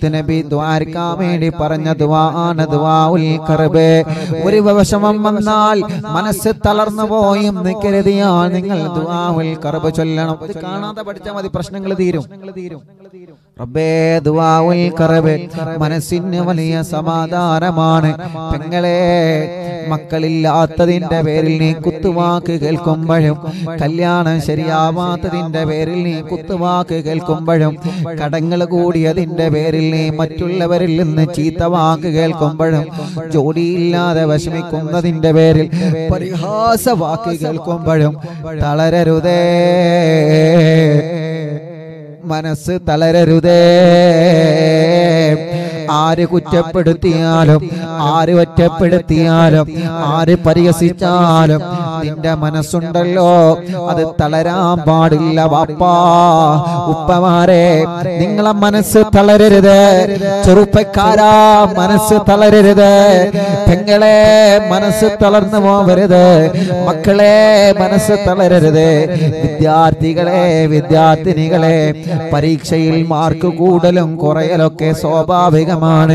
മുത്തുനബി ദ്വാരക്കാൻ വേണ്ടി പറഞ്ഞ ദുആണ് ദുആഉൽ കർബ് ഒരു വിഷമം വന്നാൽ മനസ്സ് തളർന്നു പോയി എന്ന് കരുതിയാൽ നിങ്ങൾ ദുആഉൽ കർബ് ചൊല്ലണം ഇത് കാണാതെ പഠിച്ചാൽ മതി പ്രശ്നങ്ങൾ തീരും റബ്ബേ ദുആഉൽ കർബ് മനസ്സിന് വലിയ സമാധാനമാണ് പെങ്ങളെ മക്കളില്ലാത്തതിന്റെ പേരിൽ നീ കുത്തുവാക്ക് കേൾക്കുമ്പോഴും കല്യാണം ശരിയാവാത്തതിന്റെ പേരിൽ നീ കുത്തുവാക്ക് കേൾക്കുമ്പോഴും കടങ്ങൾ കൂടിയതിന്റെ പേരിൽ നീ മറ്റുള്ളവരിൽ നിന്ന് ചീത്ത വാക്ക് കേൾക്കുമ്പോഴും ജോലിയില്ലാതെ വിഷമിക്കുന്നതിന്റെ പേരിൽ പരിഹാസ വാക്ക് കേൾക്കുമ്പോഴും തളരരുതേ മനസ്സ് തളരരുതേ ആര് കുറ്റപ്പെടുത്തിയാലും ആര് ഒറ്റപ്പെടുത്തിയാലും ആര് പരിഹസിച്ചാലും നിന്റെ മനസ്സുണ്ടല്ലോ അത് തളരാൻ പാടില്ല വാപ്പാ ഉപ്പമാരെ നിങ്ങളെ മനസ്സ് തളരരുത് ചെറുപ്പക്കാരാ മനസ്സ് തളരരുത് പെങ്ങളെ മനസ്സ് തളർന്നു പോവരുത് മക്കളെ മനസ്സ് തളരരുത് വിദ്യാർത്ഥികളെ വിദ്യാർത്ഥിനികളെ പരീക്ഷയിൽ മാർക്ക് കൂടലും കുറയലൊക്കെ സ്വാഭാവികമാണ്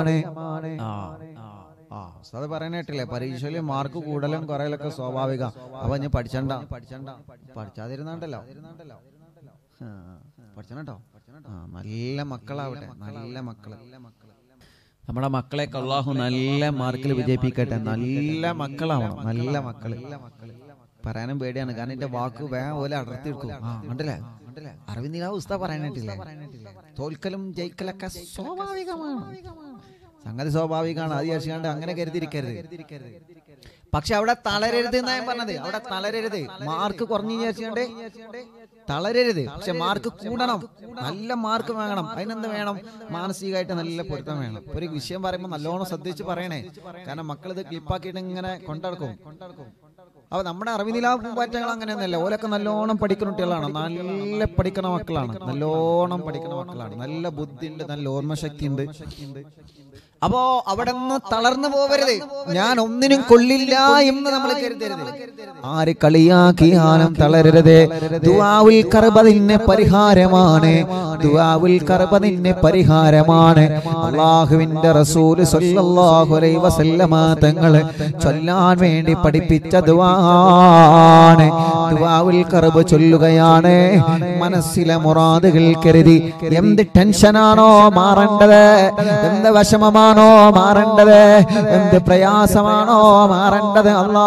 അത് പറയാനായിട്ടില്ലേ പരീക്ഷയിൽ മാർക്ക് കൂടലും കുറയലൊക്കെ സ്വാഭാവിക അപ്പൊ ഞാൻ പഠിച്ചണ്ട പഠിച്ചണ്ട പഠിച്ചാതിരുന്നാണ്ടല്ലോ ആ, പഠിച്ചണട്ടോ ആ, നല്ല മക്കളാവട്ടെ നല്ല മക്കള് നമ്മുടെ മക്കളെ അള്ളാഹു നല്ല മാർക്കിൽ വിജയിപ്പിക്കട്ടെ നല്ല മക്കളാവണം നല്ല മക്കള് പറയാനും പേടിയാണ് കാരണം എന്റെ വാക്ക് വേഗം പോലെ അടർത്തി എടുക്കും ആ ഉണ്ടല്ലേ അറിവിന്ദില ഉസ്താ പറയാനായിട്ടില്ലേ തോൽക്കലും ജയിക്കലൊക്കെ സ്വാഭാവികമാണ് സംഗതി സ്വാഭാവികമാണ് അത് വിചാരിച്ചാണ്ട് അങ്ങനെ കരുതിയിരിക്കരുത് പക്ഷെ അവിടെ തളരരുത് എന്നാ ഞാൻ പറഞ്ഞത് അവിടെ തളരരുത് മാർക്ക് കുറഞ്ഞു വിചാരിച്ചാണ്ട് തളരരുത് പക്ഷെ മാർക്ക് കൂടണം നല്ല മാർക്ക് വേണം അതിനെന്ത് വേണം മാനസികമായിട്ട് നല്ല പൊരുത്തം വേണം ഒരു വിഷയം പറയുമ്പോൾ നല്ലോണം ശ്രദ്ധിച്ച് പറയണേ കാരണം മക്കൾ ഇത് ക്ലിപ്പാക്കിയിട്ട് ഇങ്ങനെ കൊണ്ടടക്കും അപ്പൊ നമ്മുടെ അറിവിനില പാറ്റകൾ അങ്ങനെയൊന്നുമല്ല ഓലൊക്കെ നല്ലോണം പഠിക്കുന്ന കുട്ടികളാണ് നല്ല പഠിക്കുന്ന മക്കളാണ് നല്ലോണം പഠിക്കുന്ന മക്കളാണ് നല്ല ബുദ്ധിയുണ്ട് നല്ല ഓർമ്മശക്തി ഉണ്ട് അപ്പോ അവിടെ നിന്ന് തളർന്നു പോവരുത് ഞാൻ ഒന്നിനും കൊള്ളില്ല എന്ന് നമ്മൾ കരുതരുത് ആര് കളിയാക്കിയാലും തളരരുത് ദുആവുൽ കർബതിന് പരിഹാരമാണ് ദുആവുൽ കർബതിന് പരിഹാരമാണ് അള്ളാഹുവിന്റെ റസൂല് സല്ലല്ലാഹു അലൈഹി വസല്ലമ തങ്ങൾ ചൊല്ലാൻ വേണ്ടി പഠിപ്പിച്ച ദുആണ് ദുആവുൽ കർബ് ചൊല്ലുകയാണ് മനസ്സിലെ മുറാദുകൾ കരുതി എന്ത് ടെൻഷനാണോ മാറേണ്ടത് എന്ത് വിഷമമാണോ മാറേണ്ടത് എന്ത് പ്രയാസമാണോ മാറേണ്ടത് അല്ലാ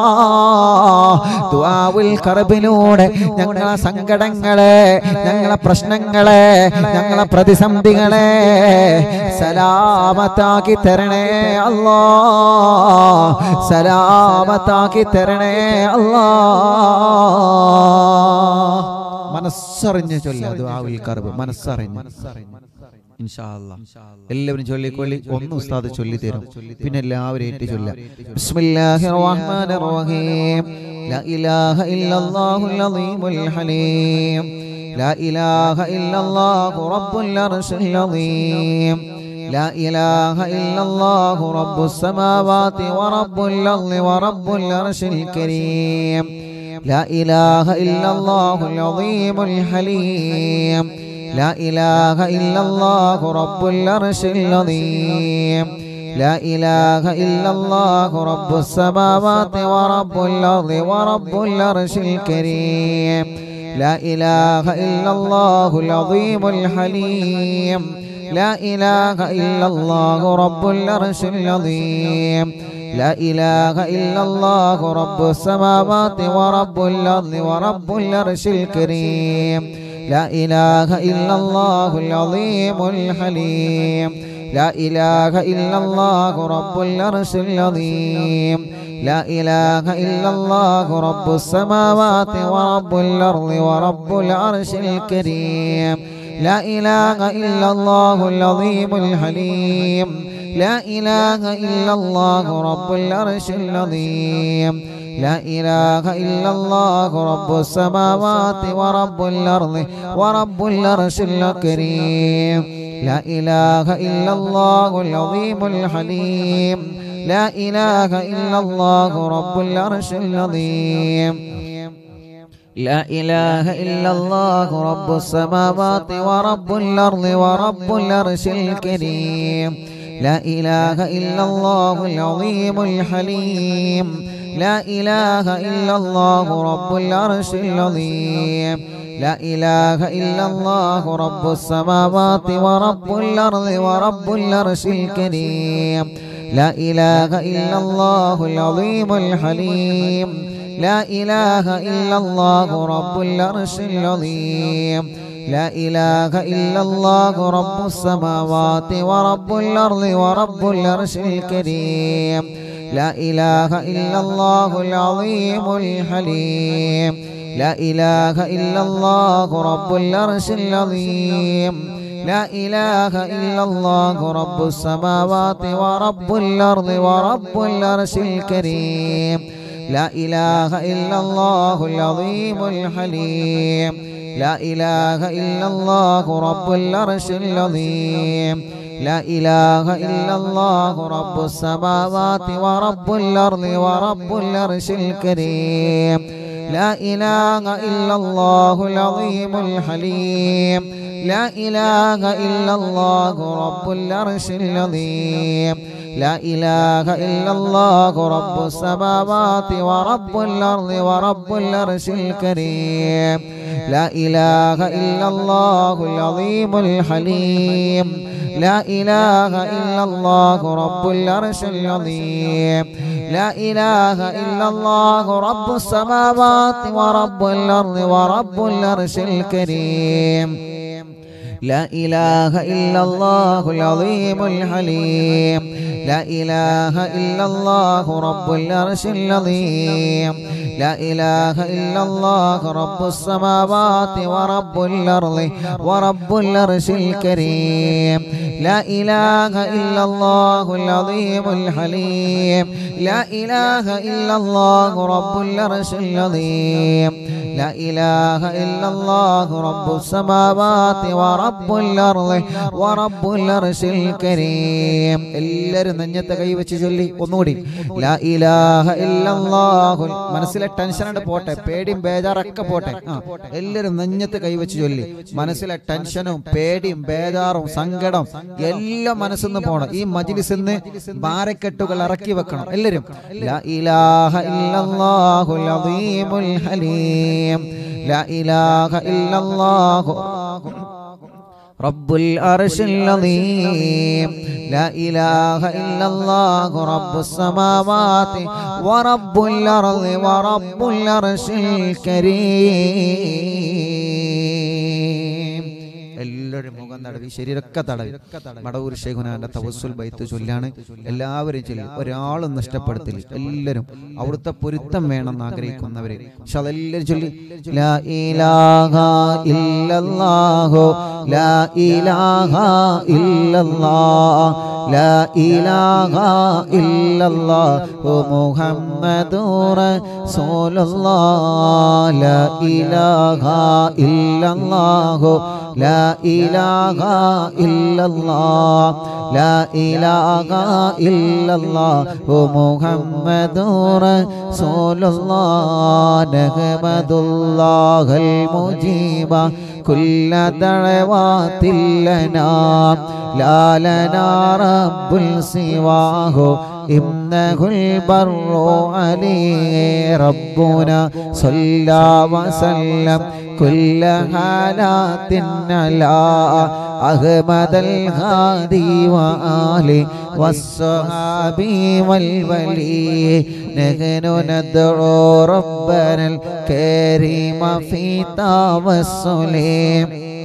ദുആവുൽ കർബിലൂടെ ഞങ്ങളെ സങ്കടങ്ങളെ ഞങ്ങളെ പ്രശ്നങ്ങളെ ഞങ്ങളെ പ്രതിസന്ധികളെ സലാമത്താക്കി തരണേ അല്ലാ സലാമത്താക്കി തരണേ അല്ലാ മനസ്സറിഞ്ഞ് ചൊല്ല ദുആവുൽ കർബ് മനസ്സറിഞ്ഞ് ഇൻഷാ അല്ലാ. എല്ലാവരും ചൊല്ലിക്കൊള്ളി ഒന്ന് ഉസ്താദ് ചൊല്ലി തരും പിന്നെ എല്ലാവരും ഏറ്റു ചൊല്ല ബിസ്മില്ലാഹിർ റഹ്മാനിർ റഹീം ലാ ഇലാഹ ഇല്ലല്ലാഹുൽ അളീമുൽ ഹലീം ലാ ഇലാഹ ഇല്ലല്ലാഹു റബ്ബുൽ അർശിൽ അളീം لا إله إلا الله رب السماوات ورب الأرض ورب العرش الكريم لا إله إلا الله العظيم الحليم لا إله إلا الله رب العرش العظيم لا إله إلا الله رب السماوات ورب الأرض ورب العرش الكريم لا إله إلا الله العظيم الحليم لا إله إلا الله رب العرش العظيم لا إله إلا الله رب السماوات ورب الأرض ورب العرش الكريم لا إله إلا الله العظيم الحليم لا إله إلا الله رب العرش العظيم لا إله إلا الله رب السماوات ورب الأرض ورب العرش الكريم لا إله إلا الله العظيم الحليم لا إله إلا الله رب العرش العظيم لا إله إلا الله رب السماوات ورب الأرض ورب العرش الكريم لا إله إلا الله العظيم الحليم لا إله إلا الله رب العرش العظيم لا إله إلا الله رب السماوات ورب الأرض ورب العرش الكريم لا إله إلا الله العظيم الحليم لا إله إلا الله رب العرش العظيم لا إله إلا الله رب السماوات ورب الأرض ورب العرش الكريم لا إله إلا الله العظيم الحليم لا إله إلا الله رب العرش العظيم لا إله إلا الله رب السماوات ورب الأرض ورب العرش الكريم لا إله إلا الله العظيم الحليم لا إله إلا الله رب العرش العظيم لا إله إلا الله رب السماوات ورب الأرض ورب العرش الكريم لا إله إلا الله العظيم الحليم لا إله إلا الله رب العرش العظيم لا إله إلا الله رب السماوات ورب الأرض ورب العرش الكريم لا إله إلا الله العظيم الحليم لا إله إلا الله رب العرش العظيم لا إله إلا الله رب السماوات ورب الأرض ورب العرش الكريم لا إله إلا الله العظيم الحليم لا إله إلا الله رب العرش العظيم لا إله إلا الله رب السماوات ورب الأرض ورب العرش الكريم لا إله إلا الله العظيم الحليم لا إله إلا الله رب العرش العظيم لا إله إلا الله رب السماوات ورب الأرض ورب العرش الكريم لا إله إلا الله العظيم الحليم لا إله إلا الله رب العرش العظيم لا إله إلا الله رب السماوات ورب الأرض ورب العرش الكريم എല്ലാവരും നെഞ്ഞത്തെ കൈവച്ച് ചൊല്ലി ഒന്നുകൂടി ലാ ഇലാഹ ഇല്ലല്ലാഹു മനസ്സിലെ ടെൻഷൻ ഉണ്ട് പോട്ടെ പേടിയും ബേജാറൊക്കെ പോട്ടെ ആ എല്ലാവരും നെഞ്ഞത്ത് കൈവച്ച് ചൊല്ലി മനസ്സിലെ ടെൻഷനും പേടിയും ബേജാറും സങ്കടം എല്ലാം മനസ്സിന്ന് പോണം ഈ മജിലിസിന്ന് ബാരക്കെട്ടുകൾ ഇറക്കി വെക്കണം എല്ലാവരും ലാ ഇലാഹ ഇല്ലല്ലാഹുൽ അദീമുൽ ഹലീം ലാ ഇലാഹ ഇല്ലല്ലാഹു رب العرش العظيم لا إله إلا الله رب السماوات ورب الأرض ورب العرش الكريم എല്ലാവരും മുഖം തടവി ശരീരമൊക്കെ തടവി മടവൂർ ഷെയ്ഖുനാന്റെ തവസുൽ ബൈത്ത് ചൊല്ലാണ് എല്ലാവരും ചൊല്ലി ഒരാളും നഷ്ടപ്പെടുത്തില്ല എല്ലാവരും അവിടുത്തെ പൊരുത്തം വേണമെന്ന് ആഗ്രഹിക്കുന്നവര് പക്ഷെ അതെല്ലാവരും ചൊല്ലി ലാ ഇലാഹ ഇല്ലല്ലാഹു ലാ ഇലാഹ ഇല്ലല്ലാഹ് ലാ ഇലാഹ ഇല്ലല്ലാഹു മുഹമ്മദുർ റസൂലുള്ളാഹ് ലാ ഇലാഹ ഇല്ലല്ലാഹു ലാ ഇലാഹ ഇല്ലല്ലാഹ് ലാ ഇലാഹ ഇല്ലല്ലാഹു മുഹമ്മദുർ റസൂലുള്ളാഹ് നഹ്മദുല്ലാഹൽ മുജീബ كل دعوات لنا لا لنا رب سواه إنه البر علي ربنا صلى وسلم كل حالات على أحمد الهادي وآله والصحابي والولي نحن ندعو ربنا الكريم في توسلهم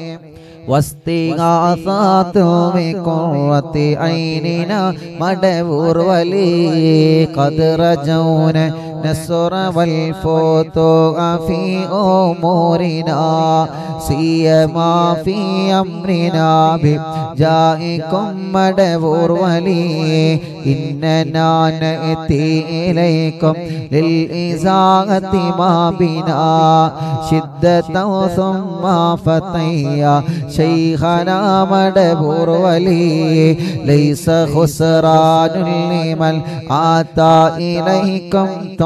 واستغاثات بقرة عيننا مدبور ولي قد رجونا نصر والفتوح في أمورنا سيما في أمرنا بجائكم مدبور ولي إننا نأتي إليكم للإزاغة ما بنا شدة ثم فتيا شيخنا مدبور ولي ليس خسران لمن آتى إليكم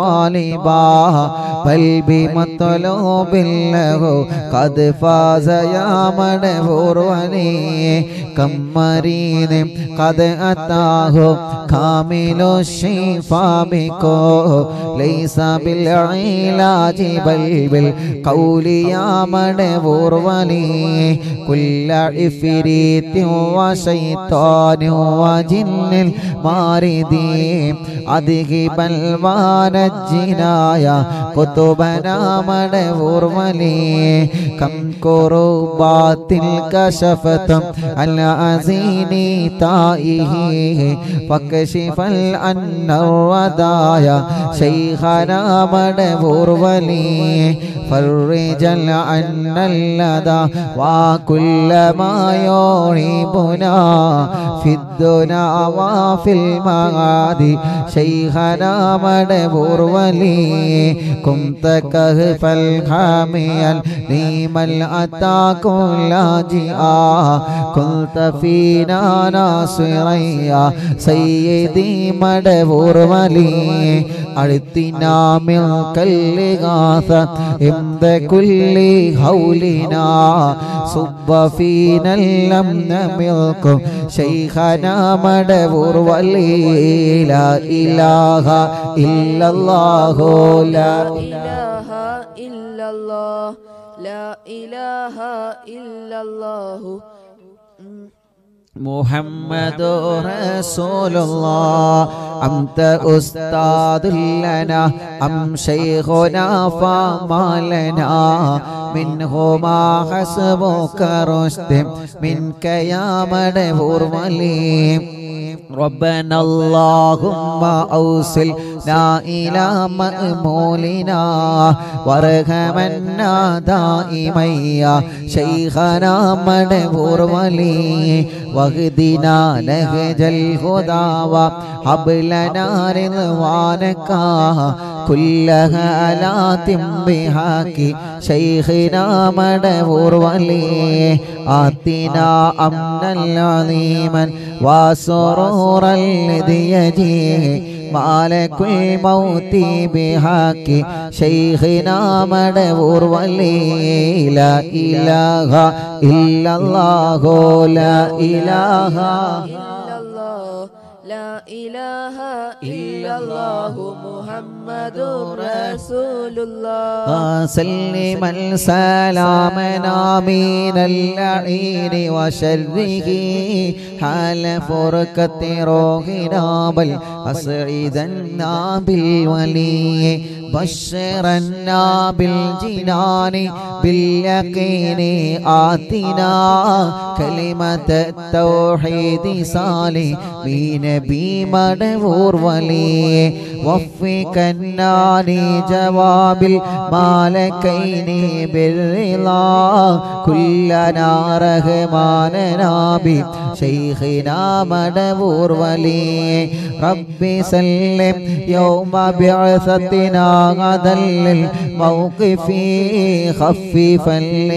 طالبا بل بمطلوب له قد فاز يا مدبور ولي كم مريض قد أتاه كامل الشفاء بكو ليس بالعلاج بل بالقول يا مدبور ولي كل عفريت وشيطان وجن الماردين أذهب الجنايا قطبنا مدبور ولي كم كربات كشفت العزين تائه فكشف الأن الردايا شيخنا مدبور ولي فرج العن اللدى وكل ما يريبنا في الدنيا وفي المعاد شيخنا مدبور ولي كنت كهف الحامي لمن أتاكم لاجئا كنت فينا ناصريا سيدي مدبور ولي أعطنا من كل غاثة عند كل هولنا صب فينا الأمن ملك شيخنا مدبور ولي لا إله إلا الله لا إله إلا الله لا إله إلا الله محمد رسول الله أنت أستاذ لنا أم شيخنا فما لنا منه ما حسبك رشد منك يا مدبور ولي ربنا اللهم أوصلنا إلى مأمولنا وارحمنا دائما يا شيخنا مدبور ولي واهدنا نهج الهدى وهب لنا رضوانك كل هالات بحق شيخنا مدبور ولي آتنا أمنا عظيما وسرورا الذي يجيه مالك الموت بحق شيخنا مدبور ولي لا إله إلا الله لا إله إلا الله لا إله إلا الله محمد رسول الله سلم سلامنا من اللعين وشره حال فرقة روحنا بل أسعدنا بالولي بشرنا بالجنان باليقين آتنا كلمة التوحيد صالح بنبي مدبور ولي وفقنا لجواب المالكين بالرضا كلنا رحماننا بشيخنا مدبور ولي ربي سلم يوم بعثتنا غدا للموقف خففا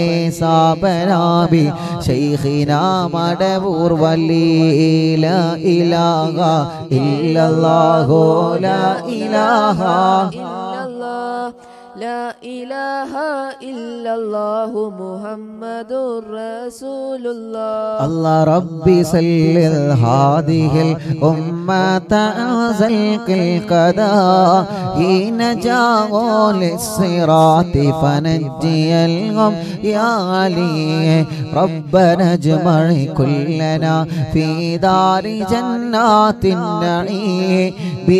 لصابنا بشيخنا مدبور ولي لا إله إلا الله لا إله إلا الله لا إله إلا الله محمد رسول الله الله ربي سلل هذه الأمة أزلق القضاء حين جاءوا للصراط فنجي الغم يا علي ربنا اجمع كلنا في دار جنات النعيم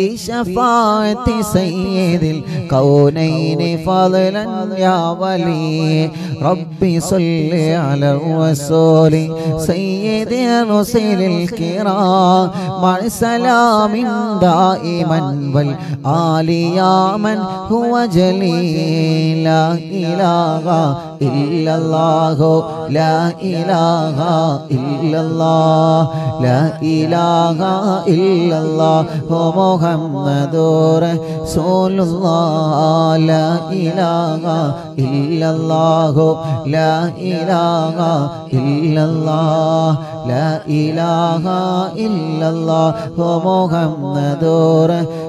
بشفاعة سيد الكونين فضلا يا ولي ربي صل على الرسول سيد الرسل الكرام مع سلام دائما والآل يا من هو جليل لا إله إلا الله لا إله إلا الله لا إله إلا الله محمد رسول الله لا إله إلا الله لا إله إلا الله ലാ ഇലാഹ ഇല്ലല്ലാഹു മുഹമ്മദുർ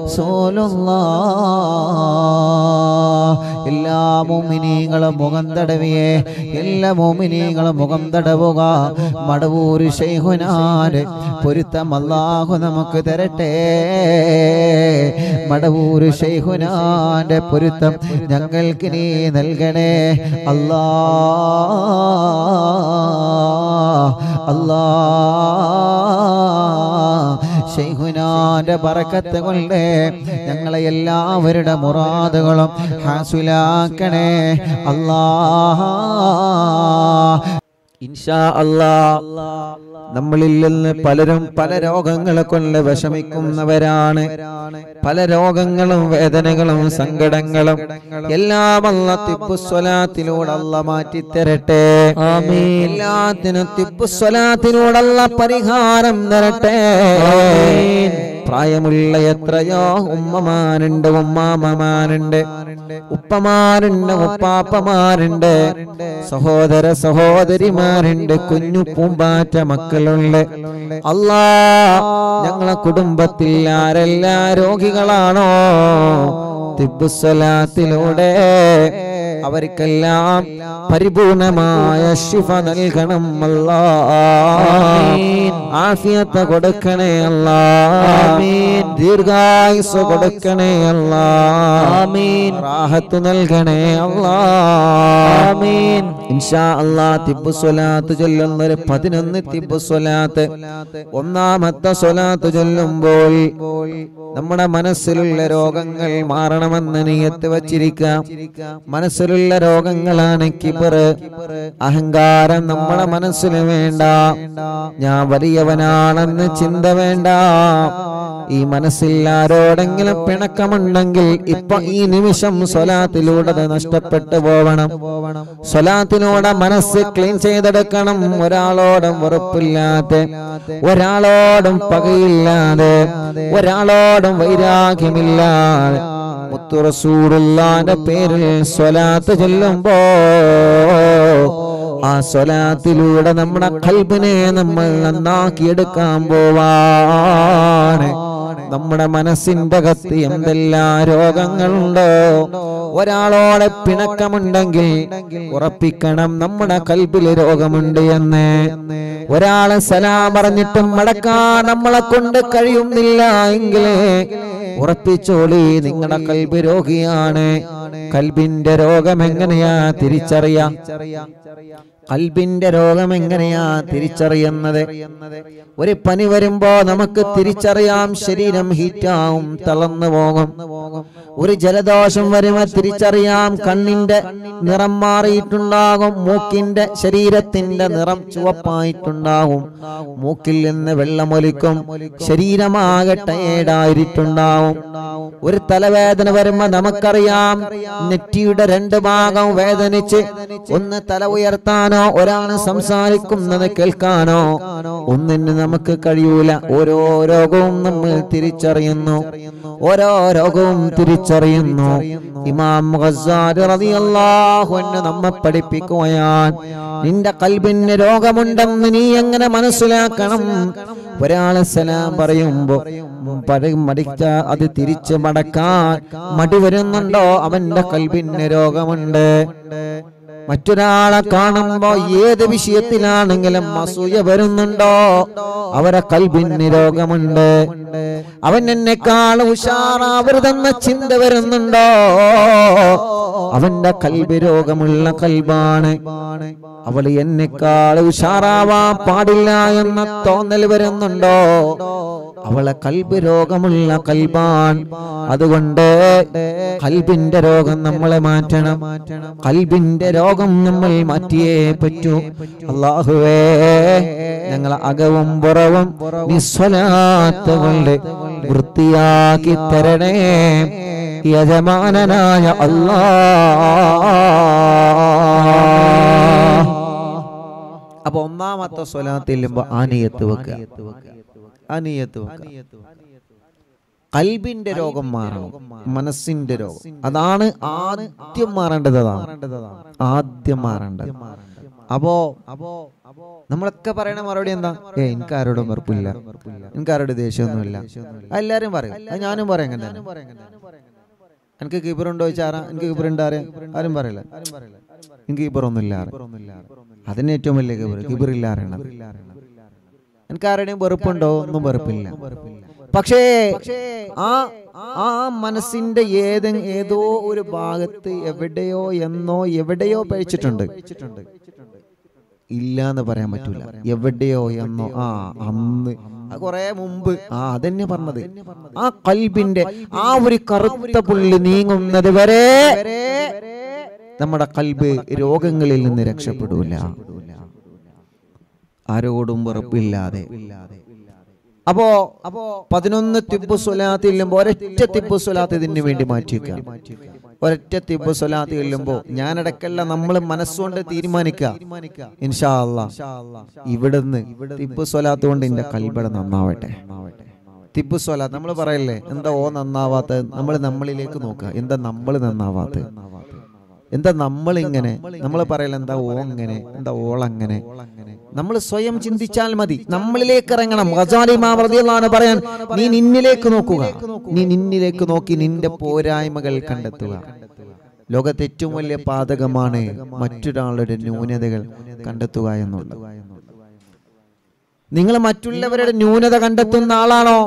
റസൂലുള്ളാഹ് എല്ലാ മോമിനീങ്ങളും മുഖം തടവിയെ എല്ലാ മോമിനീങ്ങളും മുഖം തടവുക മടവൂര് ശൈഹുനാര് പൊരുത്തം അല്ലാഹു നമുക്ക് തരട്ടെ മടവൂര് ശൈഹുനാന്റെ പൊരുത്തം ഞങ്ങൾക്ക് നീ നൽകണേ അല്ലാ അല്ലാ ശൈഹുനാന്റെ പറക്കത്ത് കൊണ്ട് ഞങ്ങളെ എല്ലാവരുടെ മുറാദുകളും ഹാസുലാക്കണേ അല്ലാ ഇൻഷാ അല്ലാ നമ്മളിൽ നിന്ന് പലരും പല രോഗങ്ങളെ കൊണ്ട് വിഷമിക്കുന്നവരാണ് പല രോഗങ്ങളും വേദനകളും സങ്കടങ്ങളും എല്ലാം അല്ല തിപ്പുസ്വലാത്തിലൂടെ അല്ല മാറ്റിത്തരട്ടെ എല്ലാത്തിനും തിപ്പുസ്വലാത്തിലൂടല്ല പരിഹാരം തരട്ടെ പ്രായമുള്ള എത്രയോ ഉമ്മമാരുണ്ട് ഉമ്മാമ്മമാരുണ്ട് ഉപ്പമാരുണ്ട് ഉപ്പാപ്പമാരുണ്ട് സഹോദര സഹോദരിമാരുണ്ട് കുഞ്ഞു പൂമ്പാറ്റ മക്കളുണ്ട് അല്ലാ ഞങ്ങളെ കുടുംബത്തിൽ ആരെല്ലാ രോഗികളാണോ തിബുസ്വലാത്തിലൂടെ അവർക്കെല്ലാം പരിപൂർണമായ ശിഫ നൽകണം അല്ലാ ആഫിയത്ത് കൊടുക്കണേ അല്ലാ ദീർഘായുസ് കൊടുക്കണേ അല്ലാ റാഹത്ത് നൽകണേ അല്ലാ ഇൻഷാ അല്ലാ തിബു സ്വലാത്ത് ചൊല്ലുന്ന ഒരു പതിനൊന്ന് തിബു സ്വലാത്ത് ഒന്നാമത്തെ സ്വലാത്ത് ചൊല്ലുമ്പോൾ നമ്മുടെ മനസ്സിലുള്ള രോഗങ്ങൾ മാറണമെന്ന് നീയത്ത് വച്ചിരിക്കാം മനസ്സിലുള്ള രോഗങ്ങളാണ് കിബറ് അഹങ്കാരം നമ്മുടെ മനസ്സിൽ വേണ്ട ഞാൻ വലിയവനാണെന്ന് ചിന്ത വേണ്ട ഈ മനസ്സിൽ ആരോടെങ്കിലും പിണക്കമുണ്ടെങ്കിൽ ഇപ്പൊ ഈ നിമിഷം സ്വലാത്തിലൂടെ അത് നഷ്ടപ്പെട്ടു പോവണം സ്വലാത്തിലൂടെ മനസ്സ് ക്ലീൻ ചെയ്തെടുക്കണം ഒരാളോടും വെറുപ്പില്ലാതെ ഒരാളോടും പകയില്ലാതെ ഒരാളോടും വൈരാഗ്യമില്ലാതെ മുത്തുറസൂറുള്ളാന്റെ പേരിൽ സ്വലാത്ത് ചെല്ലുമ്പോ ആ സ്വലാത്തിലൂടെ നമ്മുടെ കൽബിനെ നമ്മൾ നന്നാക്കിയെടുക്കാൻ പോവാണ് നമ്മുടെ മനസ്സിന്റെ അകത്ത് എന്തെല്ലാം രോഗങ്ങളുണ്ടോ ഒരാളോടെ പിണക്കമുണ്ടെങ്കിൽ ഉറപ്പിക്കണം നമ്മുടെ കൽബില് രോഗമുണ്ട് എന്ന് ഒരാളെ സലാം പറഞ്ഞിട്ടും മടക്കാൻ നമ്മളെ കൊണ്ട് കഴിയുന്നില്ല എങ്കിൽ ഉറപ്പിച്ചോളി നിങ്ങളുടെ കൽബ് രോഗിയാണ് കൽബിന്റെ രോഗം എങ്ങനെയാ തിരിച്ചറിയാം കൽബിന്റെ രോഗം എങ്ങനെയാ തിരിച്ചറിയുന്നത് ഒരു പനി വരുമ്പോ നമുക്ക് തിരിച്ചറിയാം ശരീരം ഹീറ്റാവും തളർന്നു പോകും ഒരു ജലദോഷം വരുമ്പോ തിരിച്ചറിയാം കണ്ണിന്റെ നിറം മാറിയിട്ടുണ്ടാകും മൂക്കിന്റെ ശരീരത്തിന്റെ നിറം ചുവപ്പായിട്ടുണ്ടാകും മൂക്കിൽ നിന്ന് വെള്ളമൊലിക്കും ശരീരമാകെ ടയേർഡായിട്ടുണ്ടാവും ഒരു തലവേദന വരുമ്പോ നമുക്കറിയാം നെറ്റിയുടെ രണ്ട് ഭാഗം വേദനിച്ച് ഒന്ന് തല ഉയർത്താനോ ഒരാൾ സംസാരിക്കുന്നത് കേൾക്കാനോ ഒന്നിന് നമുക്ക് കഴിയൂല ഓരോ രോഗവും നമ്മൾ തിരിച്ചറിയുന്നു ഓരോ രോഗവും തിരിച്ചറിയുന്നു ഇമാം ഖസാരി റളിയല്ലാഹു അൻഹു നമ്മെ പഠിപ്പിക്കുകയാൻ നിന്റെ കൽബിന് രോഗമുണ്ടെന്ന് നീ എങ്ങനെ മനസ്സിലാക്കണം ഒരാളെ സലാം പറയുമ്പോ പര- മടിച്ച അത് തിരിച്ച് മടക്കാൻ മടി വരുന്നുണ്ടോ അവന്റെ കൽബിന് രോഗമുണ്ട് മറ്റൊരാളെ കാണുമ്പോ ഏത് വിഷയത്തിലാണെങ്കിലും അസൂയ വരുന്നുണ്ടോ അവരെ കൽബിന് രോഗമുണ്ട് അവൻ എന്നെക്കാൾ ഉഷാറാവരുതെന്ന ചിന്ത വരുന്നുണ്ടോ അവന്റെ കൽബ് രോഗമുള്ള കൽബാണ് അവൾ എന്നെക്കാൾ ഉഷാറാവാൻ പാടില്ല എന്ന തോന്നൽ വരുന്നുണ്ടോ അവളെ കൽബ് രോഗമുള്ള കൽബാൻ അതുകൊണ്ട് കൽബിന്റെ രോഗം നമ്മളെ മാറ്റണം കൽബിന്റെ രോഗം നമ്മൾ മാറ്റിയേ പറ്റൂ അള്ളാഹുവേ ഞങ്ങളെ അകവും പുറവും നിസ്വലാത്തുകൊണ്ട് വൃത്തിയാക്കി തരണേ യജമാനനായ അല്ലാ അപ്പൊ ഒന്നാമത്തെ സ്വലാത്ത് ചെല്ലുമ്പോ ആനിയത്ത് വെക്കുക ആനിയത്ത് വെക്കുക കൽബിന്റെ രോഗം മാറണം മനസ്സിന്റെ രോഗം അതാണ് ആദ്യം മാറേണ്ടത് അതാണ് ആദ്യം മാറേണ്ടത് അപ്പോ അപ്പോ നമ്മളൊക്കെ പറയണ മറുപടി എന്താ ഏ എനിക്ക് ആരോടും വെറുപ്പില്ല എനിക്ക് ആരോടും ദേഷ്യമൊന്നുമില്ല എല്ലാരും പറയും അത് ഞാനും പറയും അങ്ങനെ തന്നെ എനിക്ക് കീപ്പറുണ്ടോ ചോദിച്ചാൽ ആരാ എനിക്ക് കീപ്പറുണ്ട് ആരെ ആരും പറയില്ല എനിക്ക് കീപ്പറൊന്നുമില്ല അതിന് ഏറ്റവും വലിയ കീപ്പർ കീപ്പറില്ല അറിയണം എനിക്ക് ആരുടെയും വെറുപ്പുണ്ടോ ഒന്നും വെറുപ്പില്ല പക്ഷേ ആ ആ മനസ്സിന്റെ ഏതെ ഏതോ ഒരു ഭാഗത്ത് എവിടെയോ എന്നോ എവിടെയോ പഴിച്ചിട്ടുണ്ട് ഇല്ല എന്ന് പറയാൻ പറ്റൂല എവിടെയോ എന്നോ ആ അന്ന് കൊറേ മുമ്പ് ആ അതന്നെ പറഞ്ഞത് ആ കൽബിന്റെ ആ ഒരു കറുത്ത പുള്ളി നീങ്ങുന്നത് വരെ നമ്മുടെ കൽബ് രോഗങ്ങളിൽ നിന്ന് രക്ഷപ്പെടൂല ആരോടും വെറുപ്പില്ലാതെ അപ്പോ അപ്പോ പതിനൊന്ന് തിബു സ്വലാത്ത് ചെല്ലുമ്പോ ഒരൊറ്റ തിബു സ്വലാത്ത് ഇതിന് വേണ്ടി മാറ്റിവെക്കാം ഒരൊറ്റ തിബു സ്വലാത്ത് ചെല്ലുമ്പോ ഞാനടക്കല്ല നമ്മൾ മനസ്സുകൊണ്ട് തീരുമാനിക്കുക ഇൻഷാ അല്ലാ ഇവിടുന്ന് തിബു സ്വലാത്ത് കൊണ്ട് എന്റെ കൽബട നന്നാവട്ടെ തിബു സ്വലാത്ത് നമ്മൾ പറയല്ലേ എന്താ ഓ നന്നാവാത്ത നമ്മൾ നമ്മളിലേക്ക് നോക്കുക എന്താ നമ്മൾ നന്നാവാത്ത എന്താ നമ്മൾ ഇങ്ങനെ നമ്മൾ പറയല എന്താ ഓ അങ്ങനെ എന്താ ഓളങ്ങനെ നമ്മൾ സ്വയം ചിന്തിച്ചാൽ മതി നമ്മളിലേക്ക് ഇറങ്ങണം ഗസാലി മാമൃതിയാണ് പറയാൻ നീ നിന്നിലേക്ക് നോക്കുക നീ നിന്നിലേക്ക് നോക്കി നിന്റെ പോരായ്മകൾ കണ്ടെത്തുക ലോകത്തെ ഏറ്റവും വലിയ പാതകമാണ് മറ്റൊരാളുടെ ന്യൂനതകൾ കണ്ടെത്തുക എന്നുള്ളത് നിങ്ങൾ മറ്റുള്ളവരുടെ ന്യൂനത കണ്ടെത്തുന്ന ആളാണോ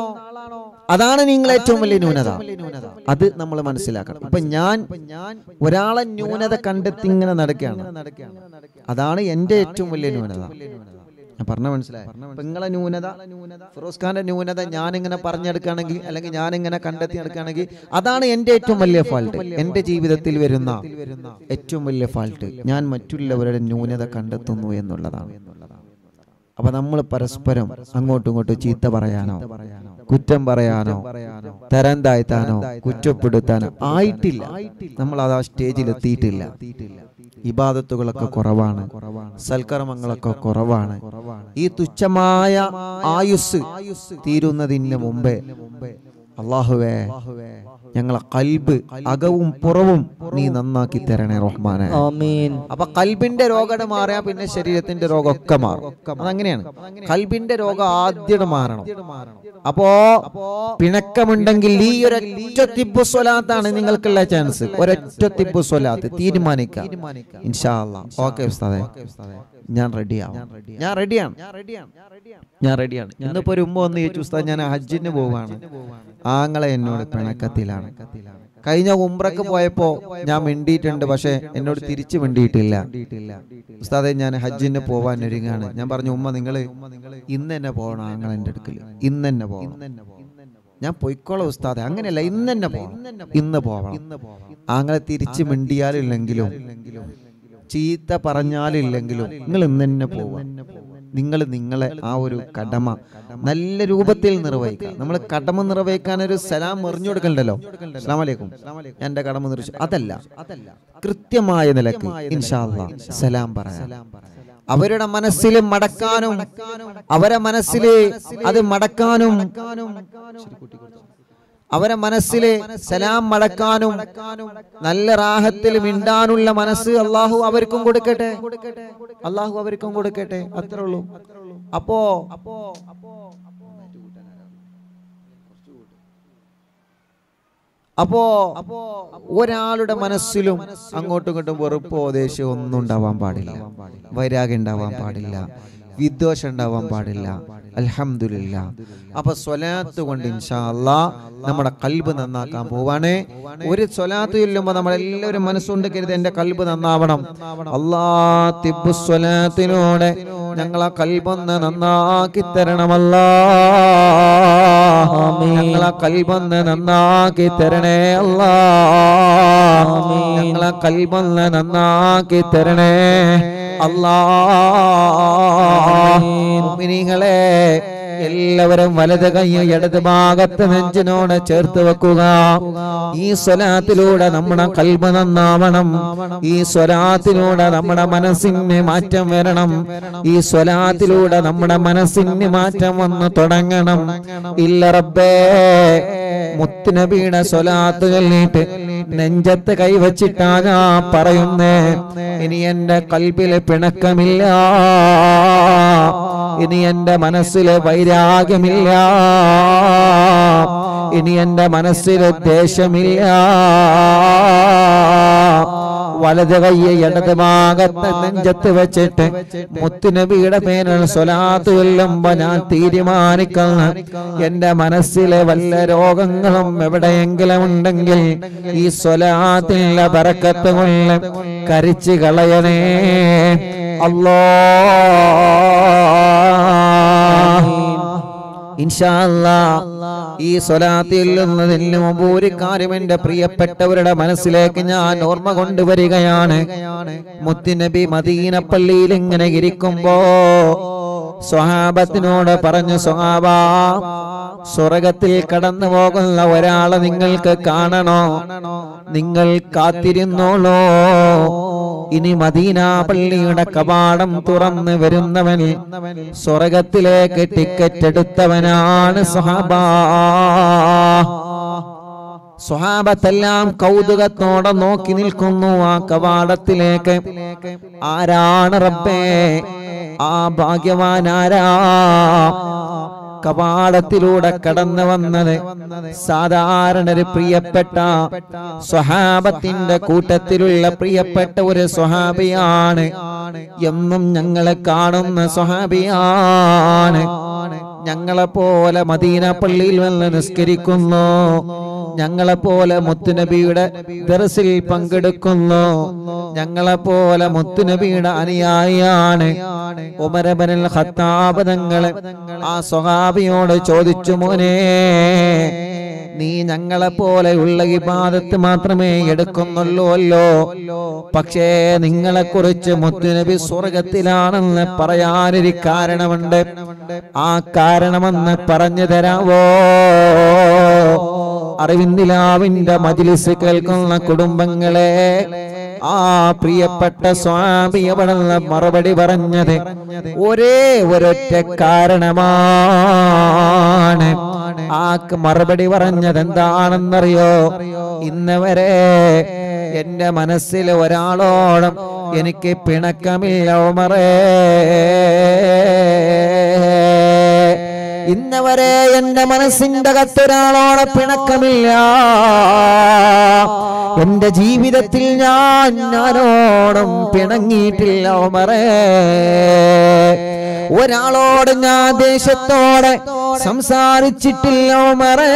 അതാണ് നിങ്ങൾ ഏറ്റവും വലിയ ന്യൂനത അത് നമ്മൾ മനസ്സിലാക്കണം ഇപ്പൊ ഞാൻ ഒരാളെ ന്യൂനത കണ്ടെത്തി ഇങ്ങനെ നടക്കുകയാണ് അതാണ് എന്റെ ഏറ്റവും വലിയ ന്യൂനത ഞാൻ പറഞ്ഞ മനസ്സിലായി നിങ്ങളെ ന്യൂനത ഫിറോസ് ഖാന്റെ ന്യൂനത ഞാൻ ഇങ്ങനെ പറഞ്ഞെടുക്കുകയാണെങ്കിൽ അല്ലെങ്കിൽ ഞാൻ ഇങ്ങനെ കണ്ടെത്തി എടുക്കുകയാണെങ്കിൽ അതാണ് എന്റെ ഏറ്റവും വലിയ ഫാൾട്ട് എന്റെ ജീവിതത്തിൽ വരുന്ന ഏറ്റവും വലിയ ഫാൾട്ട് ഞാൻ മറ്റുള്ളവരുടെ ന്യൂനത കണ്ടെത്തുന്നു എന്നുള്ളതാണ് അപ്പൊ നമ്മൾ പരസ്പരം അങ്ങോട്ടും ഇങ്ങോട്ടും ചീത്ത പറയാനോ കുറ്റം പറയാനോ തരം താഴ്ത്താനോ കുറ്റപ്പെടുത്താനോ ആയിട്ടില്ല നമ്മൾ അത് ആ സ്റ്റേജിൽ എത്തിയിട്ടില്ല ഇബാദത്തുകളൊക്കെ കുറവാണ് സൽക്കർമ്മങ്ങളൊക്കെ കുറവാണ് ഈ തുച്ഛമായ ആയുസ് തീരുന്നതിന് മുമ്പേ അള്ളാഹുവേ ഞങ്ങളെ കൽബ് അകവും പുറവും നീ നന്നാക്കി തരണേ റഹ്മാനെ ആമീൻ അപ്പൊ കൽബിന്റെ രോഗം മാറിയാ പിന്നെ ശരീരത്തിന്റെ രോഗമൊക്കെ മാറും അതങ്ങനെയാണ് കൽബിന്റെ രോഗം ആദ്യം മാറണം അപ്പോ പിണക്കമുണ്ടെങ്കിൽ ഈ ഒരൊറ്റ തിബു സ്വലാത്താണ് നിങ്ങൾക്കുള്ള ചാൻസ് ഒരൊറ്റ തിബു സ്വലാത്ത് തീരുമാനിക്കാം ഇൻഷാ ഓക്കെ ഉസ്താദെ ഞാൻ റെഡിയാവും ഞാൻ റെഡിയാണ് ഞാൻ റെഡിയാണ് ഇന്നിപ്പോ ഒരു ഉമ്മ വന്ന് ചോദിച്ചു ഉസ്താദ് ഞാൻ ഹജ്ജിന് പോവാണ് ആങ്ങളെ എന്നോട് പിണക്കത്തിലാണ് കഴിഞ്ഞ ഉംറക്ക് പോയപ്പോ ഞാൻ മിണ്ടിയിട്ടുണ്ട് പക്ഷെ എന്നോട് തിരിച്ചു മിണ്ടിയിട്ടില്ല ഉസ്താദെ ഞാൻ ഹജ്ജിന് പോവാൻ ഒരുങ്ങാണ് ഞാൻ പറഞ്ഞു ഉമ്മ നിങ്ങള് ഇന്ന് തന്നെ പോകണം ആങ്ങളെ എൻ്റെ അടുക്കൽ ഇന്ന് തന്നെ പോകണം ഞാൻ പൊയ്ക്കോളാം ഉസ്താദെ അങ്ങനെയല്ല ഇന്ന് തന്നെ പോകണം ഇന്ന് പോകണം ആങ്ങളെ തിരിച്ചു മിണ്ടിയാലില്ലെങ്കിലും ചീത്ത പറഞ്ഞാലില്ലെങ്കിലും നിങ്ങൾ ഇന്ന് തന്നെ പോവാ നിങ്ങൾ നിങ്ങളെ ആ ഒരു കടമ നല്ല രൂപത്തിൽ നിർവഹിക്കുക നമ്മൾ കടമ നിർവഹിക്കാൻ ഒരു സലാം എറിഞ്ഞു കൊടുക്കണ്ടല്ലോ അസ്ലാം വലൈക്കും ഞാൻ എന്റെ കടമ നിർവഹിച്ചു അതല്ല കൃത്യമായ നിലക്ക് ഇൻഷാ അല്ലാ സലാം പറയാം അവരുടെ മനസ്സിൽ മടക്കാനും അവരെ മനസ്സിൽ അത് മടക്കാനും അവരെ മനസ്സിലെ സലാം മടക്കാനും നല്ല റാഹത്തിൽ മിണ്ടാനുള്ള മനസ്സ് അള്ളാഹു അവർക്കും കൊടുക്കട്ടെ അള്ളാഹു അവർക്കും കൊടുക്കട്ടെ അത്രേ ഉള്ളൂ അപ്പോ അപ്പോ ഒരാളുടെ മനസ്സിലും അങ്ങോട്ടും ഇങ്ങോട്ടും വെറുപ്പോ ദേഷ്യമോ ഒന്നും ഉണ്ടാവാൻ പാടില്ല വൈരാഗ്യം ഉണ്ടാവാൻ പാടില്ല വിദ്വേഷം ഉണ്ടാവാൻ പാടില്ല അൽഹംദുലില്ല അപ്പൊ സ്വലാത്ത് കൊണ്ട് ഇൻഷാ അല്ലാ നമ്മുടെ കൽബ് നന്നാക്കാൻ പോവാണ് ഒരു സ്വലാത്ത് ചൊല്ലുമ്പോ നമ്മളെല്ലാവരും മനസ്സുകൊണ്ട് കരുത് എന്റെ കൽബ് നന്നാവണം അല്ലാ തിബു സ്വലാത്തിലൂടെ ഞങ്ങളെ കൽബൊന്ന് നന്നാക്കി തരണമല്ലാ ഞങ്ങളെ കൽബൊന്ന് നന്നാക്കി തരണേ അല്ലാ ഞങ്ങളെ കൽബൊന്ന് നന്നാക്കി തരണേ അല്ലാ മുഅ്മിനീങ്ങളെ എല്ലാവരും വലത് കൈ ഇടത് ഭാഗത്ത് നെഞ്ചിനോട് ചേർത്ത് വെക്കുക ഈ സ്വലാത്തിലൂടെ നമ്മുടെ കൽബ് നന്നാവണം ഈ സ്വലാത്തിലൂടെ നമ്മുടെ മനസ്സിന് മാറ്റം വരണം ഈ സ്വലാത്തിലൂടെ നമ്മുടെ മനസ്സിന് മാറ്റം വന്ന് തുടങ്ങണം ഇല്ല റബ്ബേ മുത്തുനബിയുടെ സ്വലാത്ത് ചൊല്ലിയിട്ട് നെഞ്ചത്ത് കൈവച്ചിട്ടാ ഞാൻ പറയുന്നേ ഇനി എന്റെ കൽബില് പിണക്കമില്ല ഇനി എന്റെ മനസ്സില് വൈരാഗ്യമില്ല ഇനി എന്റെ മനസ്സില് ദേഷ്യമില്ല വലത് കയ്യെ ഇടത് ഭാഗത്ത് നെഞ്ചത്ത് വെച്ചിട്ട് മുത്തുനബിയുടെ പേരിൽ സ്വലാത്ത് കൊല്ലുമ്പോ ഞാൻ തീരുമാനിക്കുന്ന എന്റെ മനസ്സിലെ വല്ല രോഗങ്ങളും എവിടെയെങ്കിലും ഉണ്ടെങ്കിൽ ഈ സ്വലാത്തിലെ ബറക്കത്ത് കൊണ്ട് കരിച്ചു കളയണേ അല്ലോ ഇൻഷാ അല്ലാ ഈ സ്വലാത്തിൽ നിന്നതിന് മുമ്പ് ഒരു കാര്യം എന്റെ പ്രിയപ്പെട്ടവരുടെ മനസ്സിലേക്ക് ഞാൻ ഓർമ്മ കൊണ്ടുവരികയാണ് മുത്തുനബി മദീന പള്ളിയിൽ ഇങ്ങനെ ഇരിക്കുമ്പോ സ്വഹാബത്തിനോട് പറഞ്ഞു സ്വഹാബ സ്വർഗത്തിൽ കടന്നു പോകുന്ന ഒരാളെ നിങ്ങൾക്ക് കാണണോ നിങ്ങൾ കാത്തിരുന്നോളോ ഇനി മദീന പള്ളിയുടെ കവാടം തുറന്ന് വരുന്നവൻ സ്വർഗത്തിലേക്ക് ടിക്കറ്റ് എടുത്തവനാണ് സ്വഹാബ സ്വഹാബത്തെല്ലാം കൗതുകത്തോടെ നോക്കി നിൽക്കുന്നു ആ കവാടത്തിലേക്ക് ആരാണ് റബ്ബേ ആ ഭാഗ്യവാൻ ആരാ കവാടത്തിലൂടെ കടന്നു വന്നത് സാധാരണ ഒരു പ്രിയപ്പെട്ട സ്വഹാബത്തിന്റെ കൂട്ടത്തിലുള്ള പ്രിയപ്പെട്ട ഒരു സ്വഹാബിയാണ് എന്നും ഞങ്ങളെ കാണുന്ന സ്വഹാബിയാണ് ഞങ്ങളെ പോലെ മദീന പള്ളിയിൽ വന്ന് നിസ്കരിക്കുന്നു ഞങ്ങളെ പോലെ മുത്തുനബിയുടെ ദർസിൽ പങ്കെടുക്കുന്നു ഞങ്ങളെ പോലെ മുത്തുനബിയുടെ അനുയായിയാണ് ഉമരബനൽ ഖത്താബ് തങ്ങള് ആ സ്വഹാബിയോട് ചോദിച്ചു മോനെ നീ ഞങ്ങളെ പോലെ ഉള്ള ഇബാദത്ത് മാത്രമേ എടുക്കുന്നുള്ളൂ അല്ലോ പക്ഷേ നിങ്ങളെ കുറിച്ച് മുത്തുനബി സ്വർഗത്തിലാണെന്ന് പറയാനൊരു കാരണമുണ്ട് ആ കാരണമെന്ന് പറഞ്ഞു തരാവോ അറിവിന്ദിലാവിന്റെ മജിലിസ് കേൾക്കുന്ന കുടുംബങ്ങളെ ആ പ്രിയപ്പെട്ട സ്വാമി അവിടെ മറുപടി പറഞ്ഞത് ഒരേ ഒരൊറ്റ കാരണമാണ് ആ മറുപടി പറഞ്ഞത് എന്താണെന്നറിയോ ഇന്ന് വരെ എന്റെ മനസ്സിൽ ഒരാളോടും എനിക്ക് പിണക്കമില്ല ഉമറേ ഇന്ന് വരെ എന്റെ മനസ്സിന്റെ കത്തൊരാളോടെ പിണക്കമില്ല എന്റെ ജീവിതത്തിൽ ഞാൻ ഞാനോടും പിണങ്ങിയിട്ടില്ല ഉമറേ ഒരാളോട് ഞാൻ ദേശത്തോടെ സംസാരിച്ചിട്ടില്ല ഉമറേ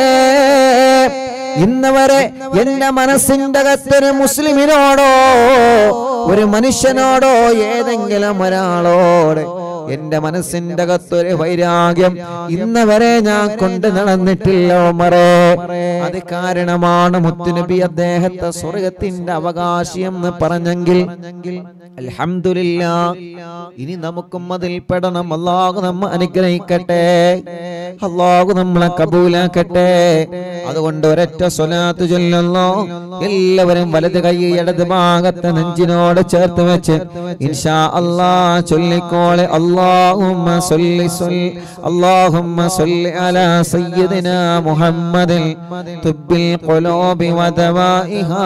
ഇന്ന് വരെ എന്റെ മനസ്സിന്റെ അകത്തൊരു മുസ്ലിമിനോടോ ഒരു മനുഷ്യനോടോ ഏതെങ്കിലും ഒരാളോട് എന്റെ മനസ്സിന്റെ അകത്തൊരു വൈരാഗ്യം ഇന്ന് വരെ ഞാൻ കൊണ്ട് നടന്നിട്ടില്ല ഉമറേ അത് കാരണമാണ് മുത്തുനബി അദ്ദേഹത്തെ സ്വർഗത്തിന്റെ അവകാശി എന്ന് പറഞ്ഞെങ്കിൽ അൽഹംദുലില്ല ഇനി നമുക്കും അതിൽ പെടണം അള്ളാഹു നമ്മ അനുഗ്രഹിക്കട്ടെ അള്ളാഹു നമ്മളെ കബൂലാക്കട്ടെ അതുകൊണ്ട് ഒരൊറ്റ സ്വലാത്ത് ചൊല്ലുന്നു എല്ലാവരും വലത് കൈ ഇടത് ഭാഗത്ത് നെഞ്ചിനോട് ചേർത്ത് വെച്ച് ഇൻഷാ അല്ലാ ചൊല്ലിക്കോളെ അല്ലാഹുമ്മ സല്ലി സല്ലി അല്ലാഹുമ്മ സല്ലി അലാ സയ്യിദിനാ മുഹമ്മദിൽ തുബ്ബിൽ ഖുലൂബി വദവാഇഹാ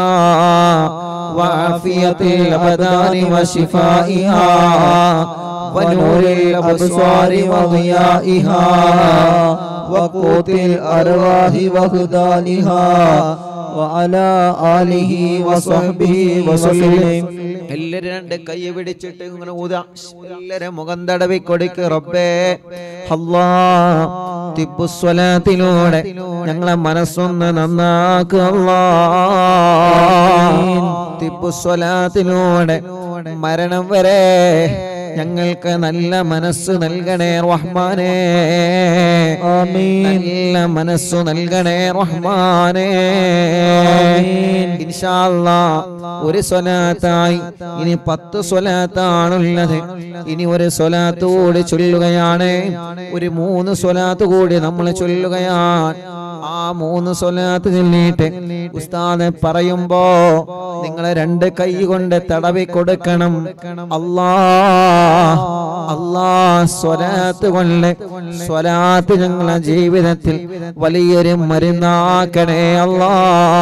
وعافية الأبدان وشفائها ونور الأبصار وضيائها وقوت الأرواح وهدانها وعلى آله وصحبه وسلم എല്ലാരും രണ്ട് കൈ പിടിച്ചിട്ട് ഇങ്ങനെ ഊതാ എല്ലാരും മുഖം തടവി കൊടുക്ക് റബ്ബേ അല്ലാ തിപ്പുസ്വലാത്തിലൂടെ ഞങ്ങളെ മനസ്സൊന്ന് നന്നാക്കുക അല്ലാ തിപ്പുസ്വലാത്തിലൂടെ മരണം വരെ ഞങ്ങൾക്ക് നല്ല മനസ്സ് നൽകണേ റഹ്മാനേ ആമീൻ. നല്ല മനസ്സു നൽകണേ റഹ്മാനേ ഇൻഷാ അല്ലാ ഒരു സ്വലാത്തായി ഇനി പത്ത് സ്വലാത്താണുള്ളത് ഇനി ഒരു സ്വലാത്ത് കൂടി ചൊല്ലുകയാണ് ഒരു മൂന്ന് സ്വലാത്ത് കൂടി നമ്മൾ ചൊല്ലുകയാണ് ആ മൂന്ന് സ്വലാത്ത് ചൊല്ലിയിട്ട് ഉസ്താദ് പറയുമ്പോ നിങ്ങളെ രണ്ട് കൈ കൊണ്ട് തടവി കൊടുക്കണം അല്ലാ അല്ലാ സ്വലാത്ത് കൊണ്ട് സ്വലാത്ത് ഞങ്ങളെ ജീവിതത്തിൽ വലിയൊരു മരുന്നാക്കണേ അല്ലാ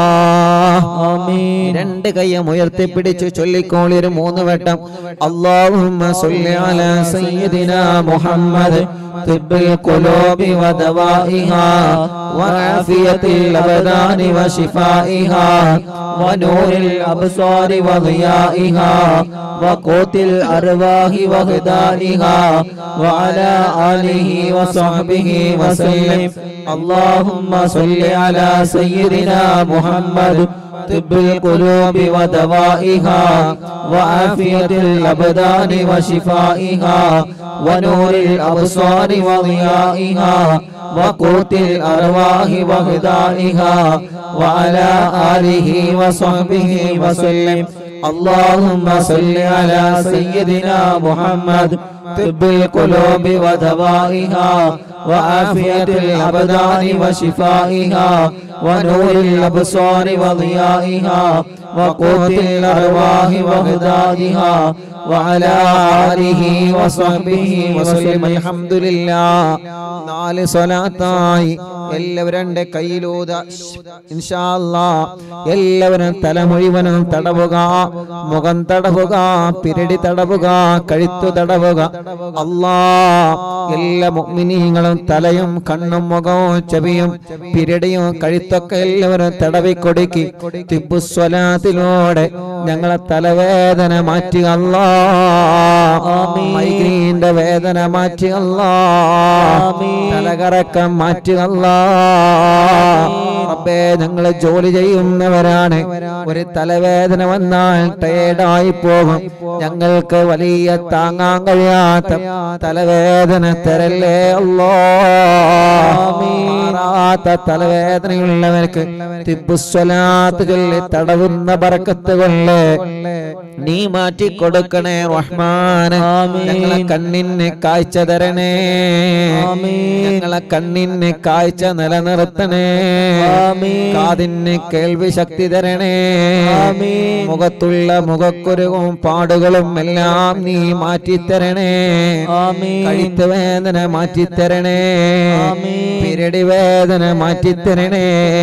ആമീൻ. രണ്ട് കൈയും ഉയർത്തിപ്പിടിച്ച് ചൊല്ലിക്കോളി ഒരു മൂന്ന് വട്ടം അല്ലാഹുമ്മ സ്വല്ലി അലാ സയ്യിദിനാ മുഹമ്മദ് طب القلوب ودوائها وعافية الأبدان وشفائها ونور الأبصار وضيائها وقوت الأرواح وهدائها وعلى آله وصحبه وسلم اللهم صل على سيدنا محمد طب القلوب ودوائها وعافية الأبدان وشفائها ونور الأبصار وضيائها وقوت الأرواح وغذائها وعلى آله وصحبه وسلم اللهم صل على سيدنا محمد طب القلوب ودوائها وعافية الأبدان وشفائها ونور الأبصار وضيائها وقوت الأرواح وغذائها وعلى آله وصحبه وسلم الحمد لله നാല് സ്വലാത്തായി എല്ലാവരും എൻ്റെ കയ്യിലൂത ഇൻഷാ അല്ലാ എല്ലാവരും തല മുഴുവനും തടവുക മുഖം തടവുക പിരടി തടവുക കഴുത്തു തടവുക അല്ലാ എല്ലാ മുഅ്മിനീങ്ങളും തലയും കണ്ണും മുഖവും ചെവിയും പിരടിയും കഴുത്തൊക്കെ എല്ലാവരും തടവി കൊടുക്കി തിബുസ്വലാത്തിലൂടെ ഞങ്ങളെ തലവേദന മാറ്റി അല്ലാ മൈഗ്രീന്റെ വേദന മാറ്റി അല്ലാ തലകറക്കം മാറ്റി അല്ലാ റബ്ബേ ഞങ്ങൾ ജോലി ചെയ്യുന്നവരാണ് ഒരു തലവേദന വന്നാൽ ടയേർഡായി പോകും ഞങ്ങൾക്ക് വലിയ താങ്ങാൻ കഴിയാത്ത തലവേദന തരല്ലേ അല്ലോ മാറാത്ത തലവേദനയുള്ളവർക്ക് തിബുസ്വലാത്ത് ചൊല്ലി തടവുന്ന ബറക്കത്ത് കൊള്ളേ നീ മാറ്റി കൊടുക്കണേ റഹ്മാൻ ഞങ്ങളെ കണ്ണിന് കാഴ്ച തരണേ ഞങ്ങളെ കണ്ണിന് കാഴ്ച നിലനിർത്തണേ കാതിന് കേൾവി ശക്തി തരണേ മുഖത്തുള്ള മുഖക്കുരുവും പാടുകളും എല്ലാം നീ മാറ്റിത്തരണേ കഴുത്ത് വേദന മാറ്റിത്തരണേ പിരടി വേദന മാറ്റിത്തരണേ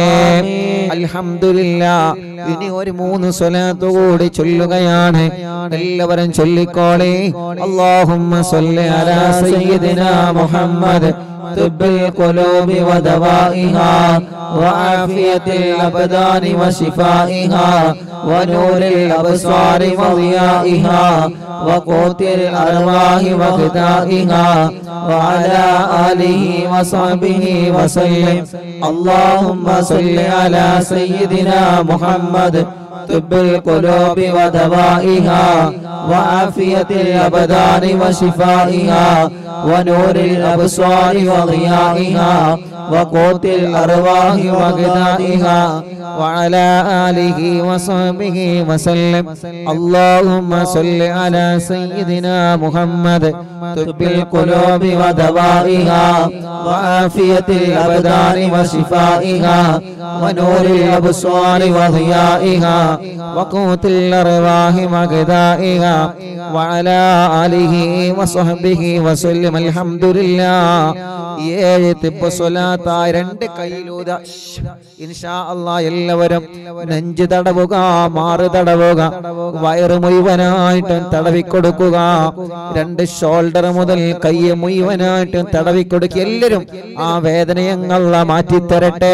അൽഹംദുലില്ല ഇനി ഒരു മൂന്ന് സ്വലാത്ത് കൂടി ചൊല്ലുകയാണ് എല്ലാവരും ചൊല്ലിക്കോളെ അല്ലാഹുമ്മ സ്വല്ലി അലാ സയ്യിദിനാ മുഹമ്മദ് طب القلوب ودوائها وعافية الأبدان وشفائها ونور الأبصار وضيائها وقوت الأرواح وغذائها وعلى آله وصحبه وسلم اللهم صل على سيدنا محمد طب القلوب ودوائها وعافية الأبدان وشفائها ونور الأبصار وضيائها وقوت الأرواح وغذائها وعلى آله وصحبه وسلم اللهم صل على سيدنا محمد طب القلوب ودوائها وعافية الأبدان وشفائها ونور الأبصار وضيائها وقوت الأرواح وغذائها وعلى آله وصحبه وسلم الحمد لله ഏഴ് തിപ്പ് സ്വലാത്തായി രണ്ട് കയ്യിലൂത ഇൻഷാ അല്ലാ എല്ലാവരും നെഞ്ച് തടവുക മാറ് തടവുക വയറ് മുഴുവനായിട്ടും തടവിക്കൊടുക്കുക രണ്ട് ഷോൾഡർ മുതൽ കൈ മുഴുവനായിട്ടും തടവിക്കൊടുക്കുക എല്ലാവരും ആ വേദനയങ്ങള മാറ്റിത്തരട്ടെ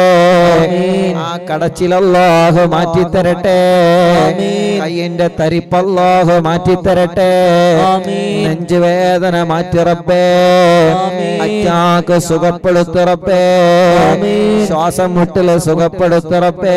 ആ കടച്ചിലല്ലാഹ് മാറ്റിത്തരട്ടെ കയ്യിന്റെ തരിപ്പല്ലാഹ് മാറ്റിത്തരട്ടെ നെഞ്ച് വേദന മാറ്റിറപ്പേ അറ്റാക്ക് സുഖപ്പെടുത്തിറപ്പേ ശ്വാസം മുട്ടല് സുഖപ്പെടുത്തിറപ്പേ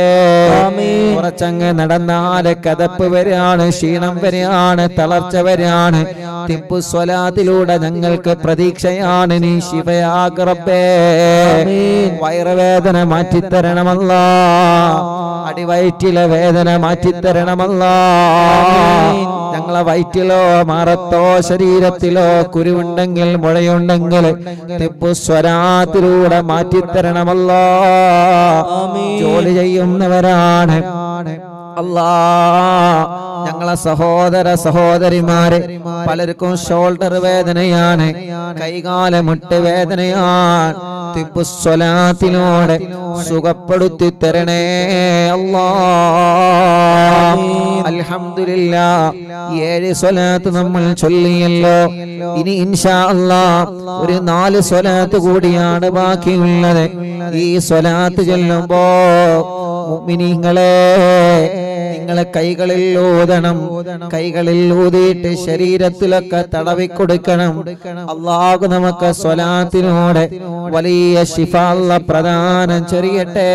കുറച്ചങ്ങ് നടന്നാല് കതപ്പ് വരികയാണ് ക്ഷീണം വരികയാണ് തളർച്ച വരികയാണ് തിപ്പു സ്വലാത്തിലൂടെ ഞങ്ങൾക്ക് പ്രതീക്ഷയാണ് നീ ശിവയാഗ്രബേ വയറുവേദന മാറ്റിത്തരണമല്ല അടിവയറ്റിലെ വേദന മാറ്റിത്തരണമല്ല ഞങ്ങളെ വയറ്റിലോ മാറത്തോ ശരീരത്തിലോ കുരുവുണ്ടെങ്കിൽ മുഴയുണ്ടെങ്കിൽ തിപ്പു സ്വരാത്തിലൂടെ മാറ്റിത്തരണമല്ല ജോലി ചെയ്യുന്നവരാണ് അല്ലാ ഞങ്ങളെ സഹോദര സഹോദരിമാരെ പലർക്കും ഷോൾഡർ വേദനയാണ് കൈകാല മുട്ട് വേദനയാണ് തിപ്പുസ്വലാത്തിലൂടെ സുഖപ്പെടുത്തി തരണേ അല്ലാ അൽഹംദുലില്ല ഏഴ് സ്വലാത്ത് നമ്മൾ ചൊല്ലിയല്ലോ ഇനി ഇൻഷാ അല്ലാ ഒരു നാല് സ്വലാത്ത് കൂടിയാണ് ബാക്കിയുള്ളത് ഈ സ്വലാത്ത് ചൊല്ലുമ്പോ മുഅ്മിനീങ്ങളെ നിങ്ങളെ കൈകളിൽ ഊതണം കൈകളിൽ ഊതിയിട്ട് ശരീരത്തിലൊക്കെ തടവി കൊടുക്കണം അള്ളാഹു നമുക്ക് സ്വലാത്തിനോടെ വലിയ ശിഫ അല്ല പ്രദാനം ചെറിയട്ടെ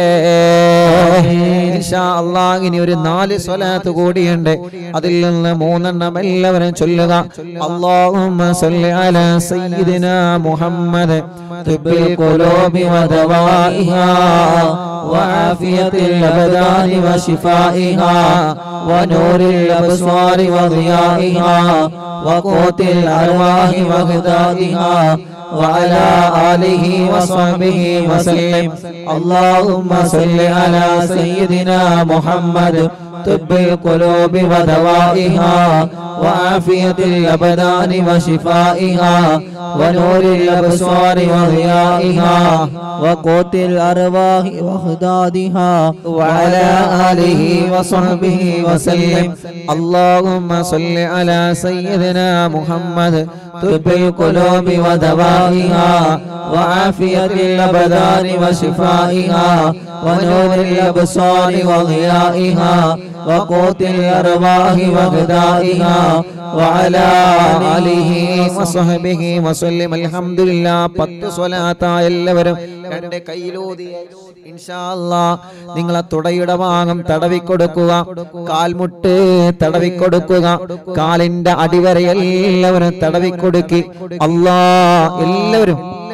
അള്ളാഹിനി ഒരു നാല് സ്വലാത്ത് കൂടിയുണ്ട് അതിൽ നിന്ന് മൂന്നെണ്ണം എല്ലാവരും ചൊല്ലുക അള്ളാഹുമ്മ സല്ലി അലാ സയ്യിദിനാ മുഹമ്മദ് തുബിൽ ഖുലൂബി വദവാഇഹാ وعافية الأبدان وشفائها ونور الأبصار وضيائها وقوت الأرواح وغذائها وعلى آله وصحبه وسلم اللهم صل على سيدنا محمد طب القلوب ودوائها وعافية الأبدان وشفائها ونور الأبصار وضيائها وقوت الأرواح وخدادها وعلى آله وصحبه وسلم اللهم صل على سيدنا محمد طب القلوب ودوائها وعافية الأبدان وشفائها ونور الأبصار وضيائها وقوت الأرواح وغذائها وعلى آله وصحبه وسلم الحمد لله പത്ത് സ്വലാത്ത എല്ലാവരും രണ്ട് കയ്യിലൂതി ഇൻഷാ അല്ലാ നിങ്ങളെ തുടയുടെ ഭാഗം തടവിക്കൊടുക്കുക കാൽമുട്ട് തടവിക്കൊടുക്കുക കാലിന്റെ അടിവരെ എല്ലാവരും തടവിക്കൊടുക്കി അല്ലാ എല്ലാവരും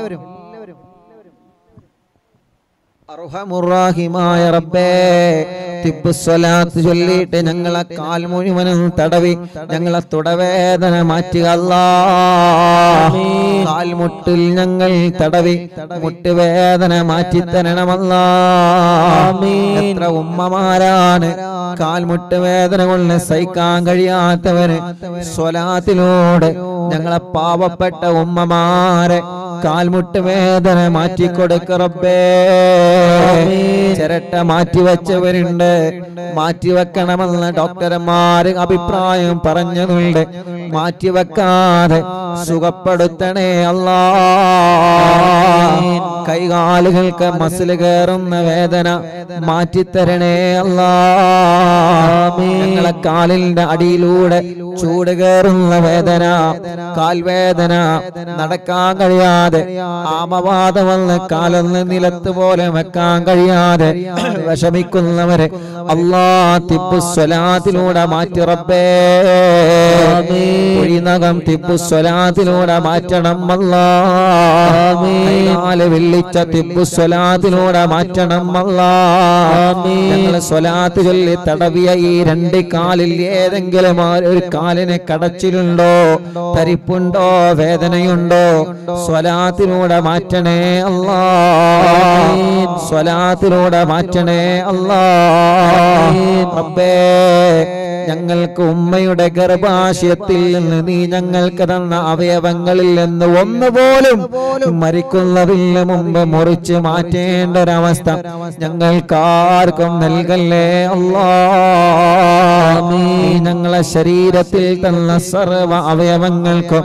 അർഹമുറാഹിമായ റബ്ബേ തിബ്ബുസ്വലാത്ത് ചൊല്ലിയിട്ട് ഞങ്ങളെ കാൽ മുഴുവനും തടവി ഞങ്ങളെ തുടവേദന മാറ്റുക അല്ലാ കാൽമുട്ടിൽ ഞങ്ങൾ തടവി മുട്ടുവേദന മാറ്റി തരണമല്ലാ എത്ര ഉമ്മമാരാണ് കാൽമുട്ട് വേദന കൊണ്ട് സഹിക്കാൻ കഴിയാത്തവര് സ്വലാത്തിലൂടെ ഞങ്ങളെ പാവപ്പെട്ട ഉമ്മമാരെ കാൽമുട്ട് വേദന മാറ്റിക്കൊടുക്ക റബ്ബേ ചിരട്ട മാറ്റിവെച്ചവരുണ്ട് മാറ്റിവെക്കണമെന്ന് ഡോക്ടർമാര് അഭിപ്രായം പറഞ്ഞതുണ്ട് മാറ്റിവെക്കാതെ സുഖപ്പെടുത്തണേ അല്ലാ കൈകാലുകൾക്ക് മസിൽ കയറുന്ന വേദന മാറ്റിത്തരണേ അല്ലാ ഞങ്ങളെ കാലിന്റെ അടിയിലൂടെ ചൂട് കയറുന്ന വേദന കാൽവേദന നടക്കാൻ കഴിയാതെ ആമവാദം വന്ന് കാലൊന്ന് നിലത്ത് പോലെ വെക്കാൻ കഴിയാതെ വിഷമിക്കുന്നവരെ അല്ലാ തിപ്പുസ്വലാത്തിലൂടെ മാറ്റി റബ്ബേ കുഴിനകം തിപ്പുസ്വലാത്തിലൂടെ മാറ്റണം അല്ലാ കാല് വെള്ളിച്ച തിപ്പുസ്വലാത്തിലൂടെ മാറ്റണം അല്ലാ ഞങ്ങള് സ്വലാത്ത് ചൊല്ലി തടവിയ ഈ രണ്ട് കാലിൽ ഏതെങ്കിലും ആ ഒരു കാലിന് കടച്ചിലുണ്ടോ തരിപ്പുണ്ടോ വേദനയുണ്ടോ സ്വലാത്തിലൂടെ മാറ്റണേ അല്ലാ സ്വലാത്തിലൂടെ മാറ്റണേ അല്ലാ റബ്ബേ ഞങ്ങൾക്ക് ഉമ്മയുടെ ഗർഭാശയത്തിൽ നിന്ന് നീ ഞങ്ങൾക്ക് തന്ന അവയവങ്ങളിൽ നിന്ന് ഒന്നുപോലും മരിക്കുന്നതിന് മുമ്പ് മുറിച്ച് മാറ്റേണ്ട ഒരവസ്ഥ ഞങ്ങൾക്കാർക്കും നൽകല്ലേ അല്ലാ നീ ഞങ്ങളെ ശരീരത്തിൽ തന്ന സർവ അവയവങ്ങൾക്കും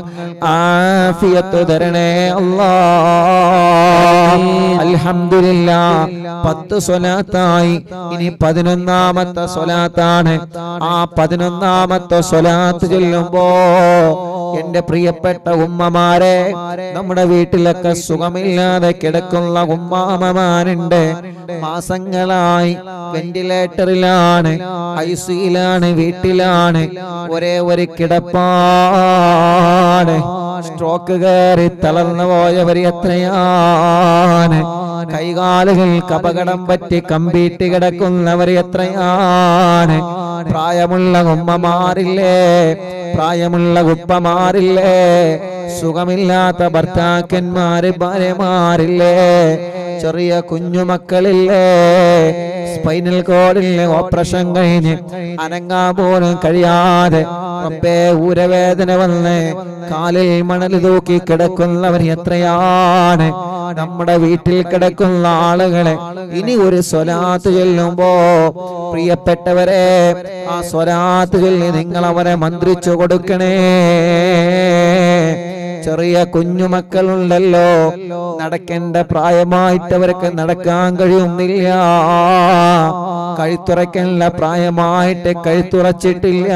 ആഫിയത്ത് തരണേ അല്ലാ അൽഹംദുലില്ലാ പത്ത് സ്വലാത്തായി ഇനി പതിനൊന്നാമത്തെ സ്വലാത്താണ് ആ പതിനൊന്നാമത്തെ സ്വലാത്ത് ചൊല്ലുമ്പോ എന്റെ പ്രിയപ്പെട്ട ഉമ്മമാരെ നമ്മുടെ വീട്ടിലൊക്കെ സുഖമില്ലാതെ കിടക്കുന്ന ഉമ്മാമമാരുണ്ട് മാസങ്ങളായി വെന്റിലേറ്ററിലാണ് ഐസിയിലാണ് വീട്ടിലാണ് ഒരേ ഒരു കിടപ്പാണ് സ്ട്രോക്ക് കയറി തളർന്നു പോയവർ എത്രയാണ് കൈകാലുകൾക്ക് അപകടം പറ്റി കമ്പീറ്റ് കിടക്കുന്നവർ എത്രയാണ് പ്രായമുള്ള ഉമ്മമാരില്ലേ പ്രായമുള്ള ഉപ്പമാരില്ലേ സുഖമില്ലാത്ത ഭർത്താക്കന്മാര് ഭാര്യമാരില്ലേ ചെറിയ കുഞ്ഞുമക്കളില്ലേ സ്പൈനൽ കോഡിലെ ഓപ്പറേഷൻ കഴിഞ്ഞ് അനങ്ങാൻ പോലും കഴിയാതെ റബ്ബേ ഊരവേദന വന്ന് കാലിൽ മണൽ തൂക്കി കിടക്കുന്നവർ എത്രയാണ് നമ്മുടെ വീട്ടിൽ കിടക്കുന്ന ആളുകളെ ഇനി ഒരു സ്വലാത്ത് ചൊല്ലുമ്പോ പ്രിയപ്പെട്ടവരെ ആ സ്വലാത്ത് ചൊല്ലി നിങ്ങൾ അവരെ മന്ത്രിച്ചു കൊടുക്കണേ ചെറിയ കുഞ്ഞുമക്കളുണ്ടല്ലോ നടക്കേണ്ട പ്രായമായിട്ട് അവർക്ക് നടക്കാൻ കഴിയുന്നില്ല കഴുത്തുറയ്ക്കേണ്ട പ്രായമായിട്ട് കഴുത്തുറച്ചിട്ടില്ല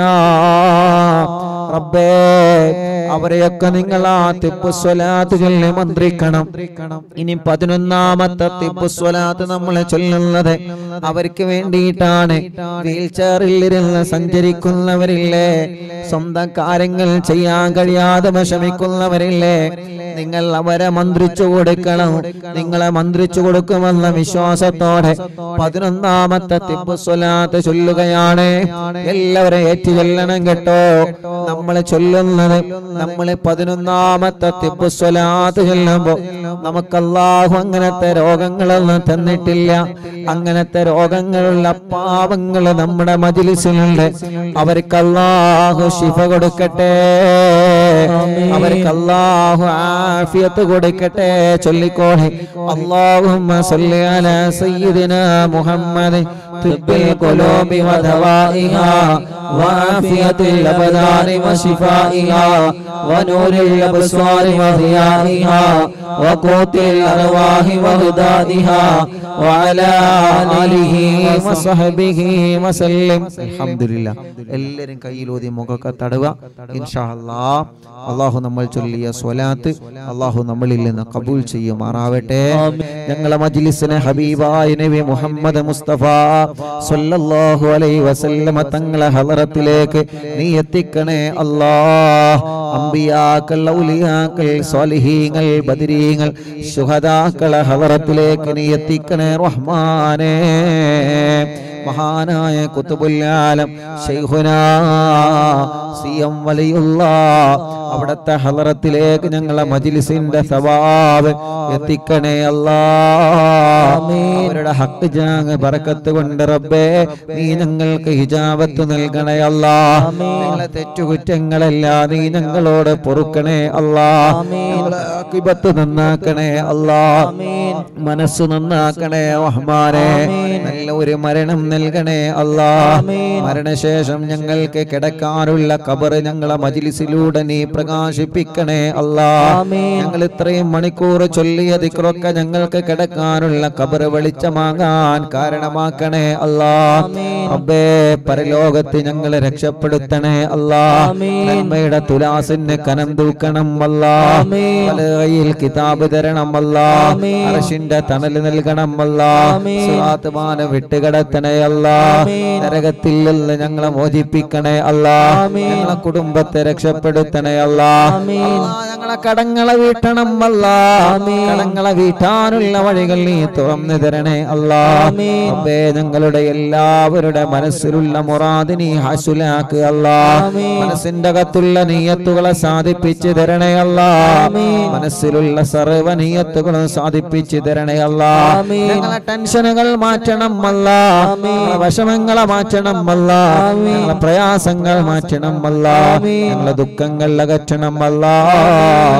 റബ്ബേ അവരെയൊക്കെ നിങ്ങൾ ആ തിപ്പുസ്വലാത്ത് ചൊല്ലി മന്ത്രിക്കണം ഇനി പതിനൊന്നാമത്തെ തിപ്പുസ്വലാത്ത് നമ്മൾ ചൊല്ലുന്നത് അവർക്ക് വേണ്ടിയിട്ടാണ് വീൽ ചെയറിൽ ഇരുന്ന് സഞ്ചരിക്കുന്നവരില്ലേ സ്വന്തം കാര്യങ്ങൾ ചെയ്യാൻ കഴിയാതെ വിഷമിക്കുന്നവരില്ലേ നിങ്ങൾ അവരെ മന്ത്രിച്ചു കൊടുക്കണം നിങ്ങളെ മന്ത്രിച്ചു കൊടുക്കുമെന്ന വിശ്വാസത്തോടെ പതിനൊന്നാമത്തെ തിപ്പുസ്വലാത്ത് ചൊല്ലുകയാണ് എല്ലാവരും ഏറ്റു ചൊല്ലണം കേട്ടോ നമ്മൾ ചൊല്ലുന്നത് നമ്മൾ പതിനൊന്നാമത്തെ തിപ്പുസ്വലാത്ത് ചൊല്ലുമ്പോ നമുക്ക് അല്ലാഹു അങ്ങനത്തെ രോഗങ്ങളൊന്നും തന്നിട്ടില്ല അങ്ങനത്തെ രോഗങ്ങളുള്ള പാവങ്ങൾ നമ്മുടെ മജിലിസിലുണ്ട് അവർക്ക് അല്ലാഹു ശിഫ കൊടുക്കട്ടെ അവർക്ക് അല്ലാഹു ആഫിയത്ത് കൊടുക്കട്ടെ ചൊല്ലിക്കോളെ അല്ലാഹുമ്മ സല്ലി അലാ സയ്യിദിനാ മുഹമ്മദ് തിബ്ബിൽ ഖുലൂബി വദവാഇഹാ وعافية الأبدان وشفائها ونور الأبصار وضيائها وقوت الأرواح وهدادها وعلى آله وصحبه وسلم الحمد لله എല്ലാവരും കയ്യിലൂതി മുഖമൊക്കെ തടവുക ഇൻഷാ അല്ലാ അള്ളാഹു നമ്മൾ ചൊല്ലിയ സ്വലാത്ത് അള്ളാഹു നമ്മളിൽ നിന്ന് കബൂൽ ചെയ്യുമാറാവട്ടെ ഞങ്ങളെ മജ്ലിസിനെ ഹബീബായ നബി മുഹമ്മദ് മുസ്തഫ സല്ലല്ലാഹു അലൈഹി വസല്ലമ തങ്ങളെ ഹളറത്തിലേക്ക് നീ എത്തിക്കണേ അല്ലാ അമ്പിയാക്കൾ ഔലിയാക്കൾ സ്വാലിഹീങ്ങൾ ബദരീങ്ങൾ ശുഹദാക്കളെ ഹളറത്തിലേക്ക് നീ എത്തിക്കണേ റഹ്മാനേ മഹാനായ കുത്തുബുല്ലാലം ശൈഖുനാ സി എം വലിയുള്ള അവിടത്തെ ഹലറത്തിലേക്ക് ഞങ്ങളെ മജിലിസിന്റെ സവാബ് എത്തിക്കണേ അല്ലാ അവരുടെ ഹക്ക് ജാങ് ബറക്കത്ത് കൊണ്ട് റബ്ബേ നീ ഞങ്ങൾക്ക് ഹിജാബത്ത് നൽകണേ അല്ലാ ഞങ്ങളെ തെറ്റുകുറ്റങ്ങളെല്ലാം നീ ഞങ്ങളോട് പൊറുക്കണേ അല്ലാ ഞങ്ങളെ ആക്കിബത്ത് നന്നാക്കണേ അല്ലാ മനസ്സ് നന്നാക്കണേ റഹ്മാനെ നല്ല ഒരു മരണം നൽകണേ അല്ലാ മരണശേഷം ഞങ്ങൾക്ക് കിടക്കാനുള്ള കബർ ഞങ്ങളെ മജിലിസിലൂടെ നീ പ്രകാശിപ്പിക്കണേ അല്ലാ ഞങ്ങൾ ഇത്രയും മണിക്കൂർ ചൊല്ലിയ ദിക്റൊക്കെ ഞങ്ങൾക്ക് കിടക്കാനുള്ള കബർ വെളിച്ചമാകാൻ കാരണമാക്കണേ അല്ലാ റബ്ബേ പരലോകത്ത് ഞങ്ങളെ രക്ഷപ്പെടുത്തണേ അല്ലാ നന്മയുടെ തുലാസിന് കനം തൂക്കണം അല്ലാ പലകയിൽ കിതാബ് തരണം അല്ലാ അർശിന്റെ തണൽ നൽകണം അല്ലാ സിറാത്ത് മാനം വിട്ടുകിടത്തണേ അല്ലാ നരകത്തിൽ നിന്ന് ഞങ്ങളെ മോചിപ്പിക്കണേ അല്ലാ ഞങ്ങളെ കുടുംബത്തെ രക്ഷപ്പെടുത്തണേ അല്ലാ അല്ലാ, ഞങ്ങളെ കടങ്ങളെ വീട്ടണം അല്ലാ കടങ്ങളെ വീട്ടാനുള്ള വഴികൾ നീ തുറന്നു തരണേ അല്ലാ റബ്ബേ ഞങ്ങളുടെ എല്ലാവരുടെ മനസ്സിലുള്ള മുറാദ് നീ ഹസുലാക്ക് അല്ലാ മനസ്സിന്റെ അകത്തുള്ള നീയത്തുകളെ സാധിപ്പിച്ചു തരണേ അല്ലാ മനസ്സിലുള്ള സർവ്വ നീയത്തുകളും സാധിപ്പിച്ചു തരണേ അല്ലാ ഞങ്ങളെ ടെൻഷനുകൾ മാറ്റണം അല്ലാ ഞങ്ങളെ വിഷമങ്ങളെ മാറ്റണം അല്ലാ ഞങ്ങളെ പ്രയാസങ്ങൾ മാറ്റണം അല്ലാ ഞങ്ങളെ ദുഃഖങ്ങൾ അകറ്റണം അല്ലാ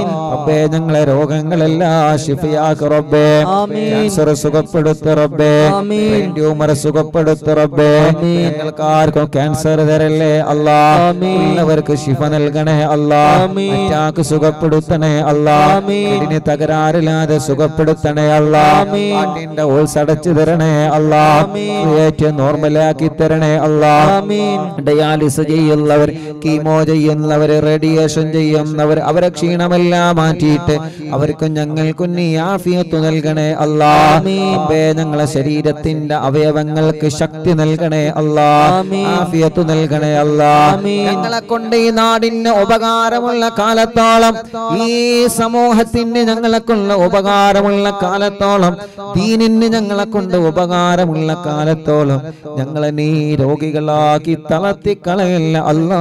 റബ്ബേ ഞങ്ങളെ രോഗങ്ങളെല്ലാം ഷിഫയാക്ക് റബ്ബേ ആമീൻ. ക്യാൻസർ സുഖപ്പെടുത്ത് റബ്ബേ ആമീൻ. ബ്രെയിൻ ട്യൂമർ സുഖപ്പെടുത്ത് റബ്ബേ ആമീൻ. ഞങ്ങൾക്ക് ആർക്കും ക്യാൻസർ തരല്ലേ അല്ലാ ആമീൻ. ഉള്ളവർക്ക് ശിഫ നൽകണേ അല്ലാ ആമീൻ. അറ്റാക്ക് സുഖപ്പെടുത്തണേ അല്ലാ ആമീൻ. കിഡ്നി തകരാറില്ലാതെ സുഖപ്പെടുത്തണേ അല്ലാ ആമീൻ. ഹാർട്ടിന്റെ ഓൾസ് അടച്ചു തരണേ അല്ലാ ആമീൻ. ക്രിയേറ്റ് നോർമലാക്കി തരണേ അല്ലാ ആമീൻ. ഡയാലിസ് ചെയ്യുന്നവർ കീമോ ചെയ്യുന്നവർ റേഡിയേഷൻ ചെയ്യുന്നവർ അവരെ ക്ഷീണമെല്ലാം മാറ്റിയിട്ട് അവർക്കും ഞങ്ങൾക്കും നീ ആഫിയത്ത് നൽകണേ അല്ലാ ആമീൻ. റബ്ബേ ഞങ്ങളെ ശരീരത്തിന്റെ അവയവങ്ങൾക്ക് ശക്തി നൽകണേ അല്ലാ ആമീൻ. ആഫിയത്ത് നൽകണേ അല്ലാ ആമീൻ. ഞങ്ങളെ കൊണ്ട് ഈ നാടിന് ഉപകാരമുള്ള കാലത്തോളം ഈ സമൂഹത്തിന് ഞങ്ങളെ കൊണ്ട് ഉപകാരമുള്ള കാലത്തോളം ദീനിന് ഞങ്ങളെ കൊണ്ട് ഉപകാരമുള്ള കാലത്തോളം ഞങ്ങളെ നീ രോഗികളാക്കി തളർത്തിക്കളയല്ല അല്ലാ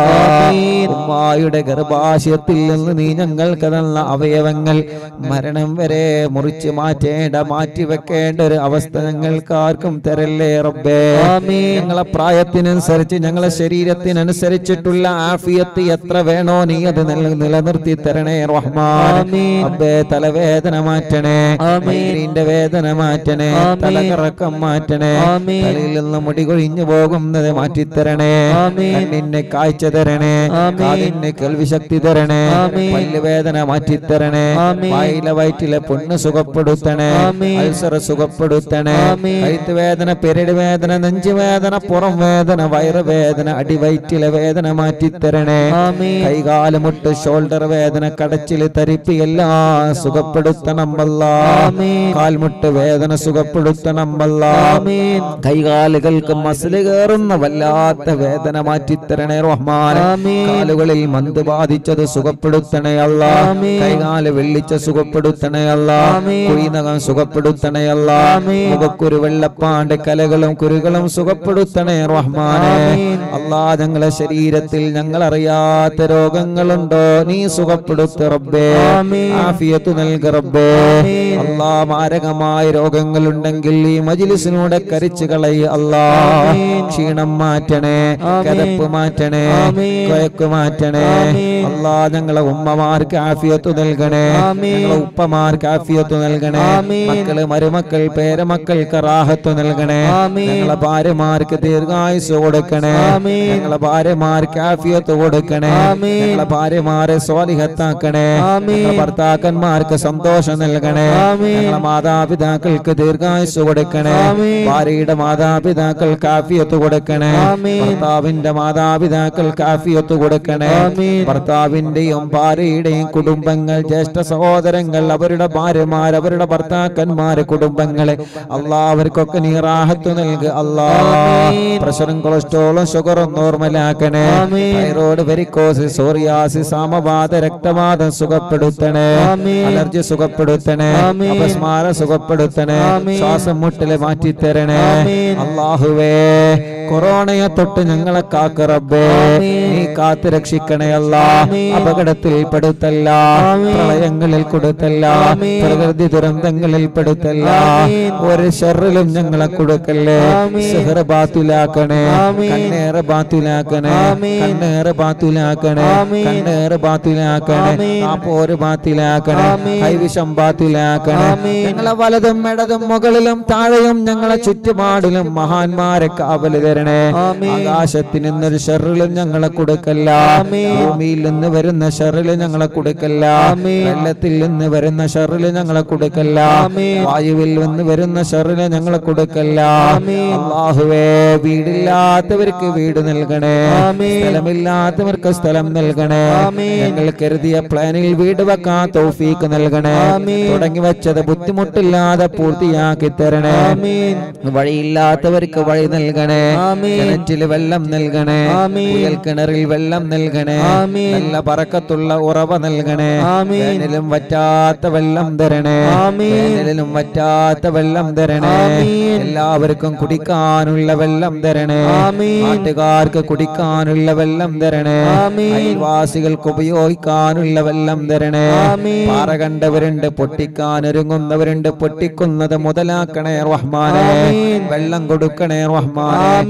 ഉമ്മായുടെ ഗർഭാശയത്തിൽ നിന്ന് നീ ഞങ്ങൾക്ക് തന്ന അവയവങ്ങൾ മരണം വരെ മുറിച്ച് മാറ്റേണ്ട മാറ്റി വെക്കേണ്ട ഒരു അവസ്ഥ ഞങ്ങൾക്ക് ആർക്കും തരല്ലേ റബ്ബേ ആമീൻ. ഞങ്ങളെ പ്രായത്തിനനുസരിച്ച് ഞങ്ങളെ ശരീരത്തിനനുസരിച്ചിട്ടുള്ള ആഫിയത്ത് എത്ര വേണോ നീ അത് നില- നിലനിർത്തി തരണേ റഹ്മാൻ ആമീൻ. അബ്ബേ തലവേദന മാറ്റണേ ആമീൻ. മൈഗ്രീന്റെ വേദന മാറ്റണേ ആമീൻ. തലകറക്കം മാറ്റണേ ആമീൻ. തലയിൽ നിന്ന് മുടി കൊഴിഞ്ഞു പോകുന്നത് മാറ്റിത്തരണേ ആമീൻ. കണ്ണിന് കാഴ്ച തരണേ ആമീൻ. കാലിന് കേൾവി ശക്തി തരണേ ആമീൻ. പല്ലുവേദന മാറ്റിത്തരണേ ആമീൻ. വായിലെ വയറ്റിലെ പുണ്ണ് സുഖപ്പെടുത്തണേ ആമീൻ. അൾസർ സുഖപ്പെടുത്തണേ ആമീൻ. കഴുത്ത് വേദന പെരട് വേദന നെഞ്ചു വേദന പുറം വേദന വയറ് വേദന അടിവയറ്റിലെ വേദന മാറ്റിത്തരണേ ആമീൻ. കൈകാലുമുട്ട് ഷോൾഡർ വേദന കടച്ചില് തരിപ്പ് എല്ലാം സുഖപ്പെടുത്തണം അല്ലാ ആമീൻ. കാൽമുട്ട് വേദന സുഖപ്പെടുത്തണം അല്ലാ ആമീൻ. കൈകാലുകൾക്ക് മസില് കയറുന്ന വല്ലാത്ത വേദന മാറ്റിത്തരണേ റഹ്മാൻ ആമീൻ. കാലുകളിൽ മന്ത് ബാധിച്ചത് സുഖപ്പെടുത്തണേ അല്ല ആമീൻ. കൈകാല് വെള്ളിച്ച സുഖപ്പെടുത്തണേ അല്ല ആമീൻ. കുഴിനകം സുഖപ്പെടുത്തണേ അല്ല ആമീൻ. മുഖക്കുരു വെള്ളപ്പാണ്ട് കലകളും കുരുകളും സുഖപ്പെടുത്തണേ റഹ്മാനെ ആമീൻ. അല്ലാ ഞങ്ങളെ ശരീരത്തിൽ ഞങ്ങൾ അറിയാത്ത രോഗങ്ങളുണ്ടോ നീ സുഖപ്പെടുത്ത റബ്ബേ ആമീൻ. ആഫിയത്ത് നൽക റബ്ബേ ആമീൻ. അല്ലാ മാരകമായ രോഗങ്ങളുണ്ടെങ്കിൽ ഈ മജിലിസിനൂടെ കരിച്ചു കളയ അല്ലാ ആമീൻ. ക്ഷീണം മാറ്റണേ ആമീൻ. കതപ്പ് മാറ്റണേ ആമീൻ. കൊയക്ക് മാറ്റണേ ആമീൻ. അല്ലാ ഞങ്ങളെ ഉമ്മമാർക്ക് ആഫിയത്ത് നൽകണേ ആമീൻ. ഞങ്ങളെ ഉപ്പമാർക്ക് ആഫിയത്ത് നൽകണേ ആമീൻ. മക്കള് മരുമക്കൾ പേരമക്കൾക്ക് റാഹത്ത് നൽകണേ ആമീൻ. ഞങ്ങളെ ഭാര്യമാർക്ക് ദീർഘായുസ് കൊടുക്കണേ ആമീൻ. ഞങ്ങളെ ഭാര്യമാർക്ക് ആഫിയത്ത് കൊടുക്കണേ ആമീൻ. ഞങ്ങളെ ഭാര്യമാരെ സ്വാലിഹത്താക്കണേ ആമീൻ. ഞങ്ങളെ ഭർത്താക്കന്മാർക്ക് സന്തോഷം നൽകണേ ആമീൻ. ഞങ്ങളെ മാതാപിതാക്കൾക്ക് ദീർഘായുസ് കൊടുക്കണേ ആമീൻ. ഭാര്യയുടെ മാതാപിതാക്കൾക്ക് ആഫിയത്ത് കൊടുക്കണേ ആമീൻ. ഭർത്താവിന്റെ മാതാപിതാക്കൾക്ക് ആഫിയത്ത് കൊടുക്കണേ ആമീൻ. ഭർത്താവിന്റെയും ഭാര്യയുടെയും കുടുംബങ്ങൾ ജ്യേഷ്ഠ സഹോദരങ്ങൾ അവരുടെ ഭാര്യമാർ അവരുടെ ഭർത്താക്കന്മാര് കുടുംബങ്ങളെ അള്ളാവർക്കൊക്കെ നീ റാഹത്ത് നൽകുക അല്ലാ ആമീൻ. പ്രഷറും കൊളസ്ട്രോളും ഷുഗറും നോർമലാക്കണേ ആമീൻ. തൈറോയ്ഡ് വെരിക്കോസിസ് സോറിയാസിസ് സമവാദ രക്തവാദം സുഖപ്പെടുത്തണേ ആമീൻ. അലർജി സുഖപ്പെടുത്തണേ ആമീൻ. അപസ്മാരം സുഖപ്പെടുത്തണേ ആമീൻ. ശ്വാസം മുട്ടല് മാറ്റിത്തരണേ ആമീൻ. അള്ളാഹുവേ കൊറോണയെ തൊട്ട് ഞങ്ങളെ കാക്ക് റബ്ബേ ആമീൻ. നീ കാത്ത് രക്ഷിക്കണേ അല്ല ആമീൻ. അപകടത്തിൽ പെടുത്തല്ല ആമീൻ. പ്രളയങ്ങളിൽ കൊടുത്തല്ല ആമീൻ. പ്രകൃതി ദുരന്തങ്ങളിൽ പെടുത്തല്ല ആമീൻ. ഒരു ഷെറിലും ഞങ്ങളെ കൊടുക്കല്ലേ ആമീൻ. സിഹർ ബാത്തുലാക്കണേ ആമീൻ. കണ്ണേറ് ബാത്തുലാക്കണേ ആമീൻ. കണ്ണേറ് ബാത്തുലാക്കണേ ആമീൻ. കണ്ണേറ് ബാത്തുലാക്കണേ ആമീൻ. ആ പോര് ബാത്തിലാക്കണേ ആമീൻ. കൈവിഷം ബാത്തിലാക്കണേ ആമീൻ. ഞങ്ങളെ വലതും ഇടതും മുകളിലും താഴെയും ഞങ്ങളെ ചുറ്റുപാടിലും മഹാന്മാരെ കാവല് തരണേ ആമീൻ. ആകാശത്തിൽ നിന്നൊരു ഷെറിലും ഞങ്ങളെ കൊടുക്കല്ല ആമീൻ. ഭൂമിയിൽ നിന്ന് വരുന്ന ഷെറില് ഞങ്ങളെ കൊടുക്കല്ല ആമീൻ. വെള്ളത്തിൽ നിന്ന് വരുന്ന ഷെറില് ഞങ്ങളെ കൊടുക്കല്ല ആമീൻ. വായുവിൽ നിന്ന് വരുന്ന ഷെറില് ഞങ്ങളെ കൊടുക്കല്ല ആമീൻ. അള്ളാഹുവേ വീടില്ലാത്തവർക്ക് വീട് നൽകണേ ആമീൻ. സ്ഥലമില്ലാത്തവർക്ക് സ്ഥലം നൽകണേ ആമീൻ. ഞങ്ങൾ കരുതിയ പ്ലാനിൽ വീട് വെക്കാൻ തൗഫീക്ക് നൽകണേ ആമീൻ. തുടങ്ങി വെച്ചത് ബുദ്ധിമുട്ടില്ലാതെ പൂർത്തിയാക്കി തരണേ ആമീൻ. വഴിയില്ലാത്തവർക്ക് വഴി നൽകണേ ആമീൻ. കിണറ്റില് വെള്ളം നൽകണേ ആമീൻ. കുയൽ കിണറിൽ വെള്ളം നൽകണേ ആമീൻ. നല്ല പറക്കത്തുള്ള ഉറവ നൽകണേ ആമീൻ. വേനലും വറ്റാത്ത വെള്ളം തരണേ ആമീൻ. വേനലിലും വറ്റാത്ത വെള്ളം തരണേ ആമീൻ. എല്ലാവർക്കും കുടിക്കാനുള്ള വെള്ളം തരണേ ആമീൻ. നാട്ടുകാർക്ക് കുടിക്കാനുള്ള വെള്ളം തരണേ ആമീൻ. അയൽവാസികൾക്ക് ഉപയോഗിക്കാനുള്ള വെള്ളം തരണേ ആമീൻ. പാറ കണ്ടവരുണ്ട് പൊട്ടിക്കാൻ ഒരുങ്ങുന്നവരുണ്ട് പൊട്ടിക്കുന്നത് മുതലാക്കണേ റഹ്മാനെ ആമീൻ. വെള്ളം കൊടുക്കണേ റഹ്മാനെ ആമീൻ.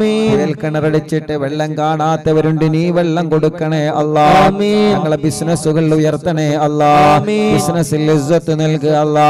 കിണറടിച്ചിട്ട് വെള്ളം കാണാത്തവരുണ്ട് നീ വെള്ളം കൊടുക്കണേ അല്ലാ ഞങ്ങളെ ബിസിനസ്സുകൾ ഉയർത്തണേ അല്ലാ ബിസിനസ്സിൽ ഇസ്സത്ത് നൽകുക അല്ലാ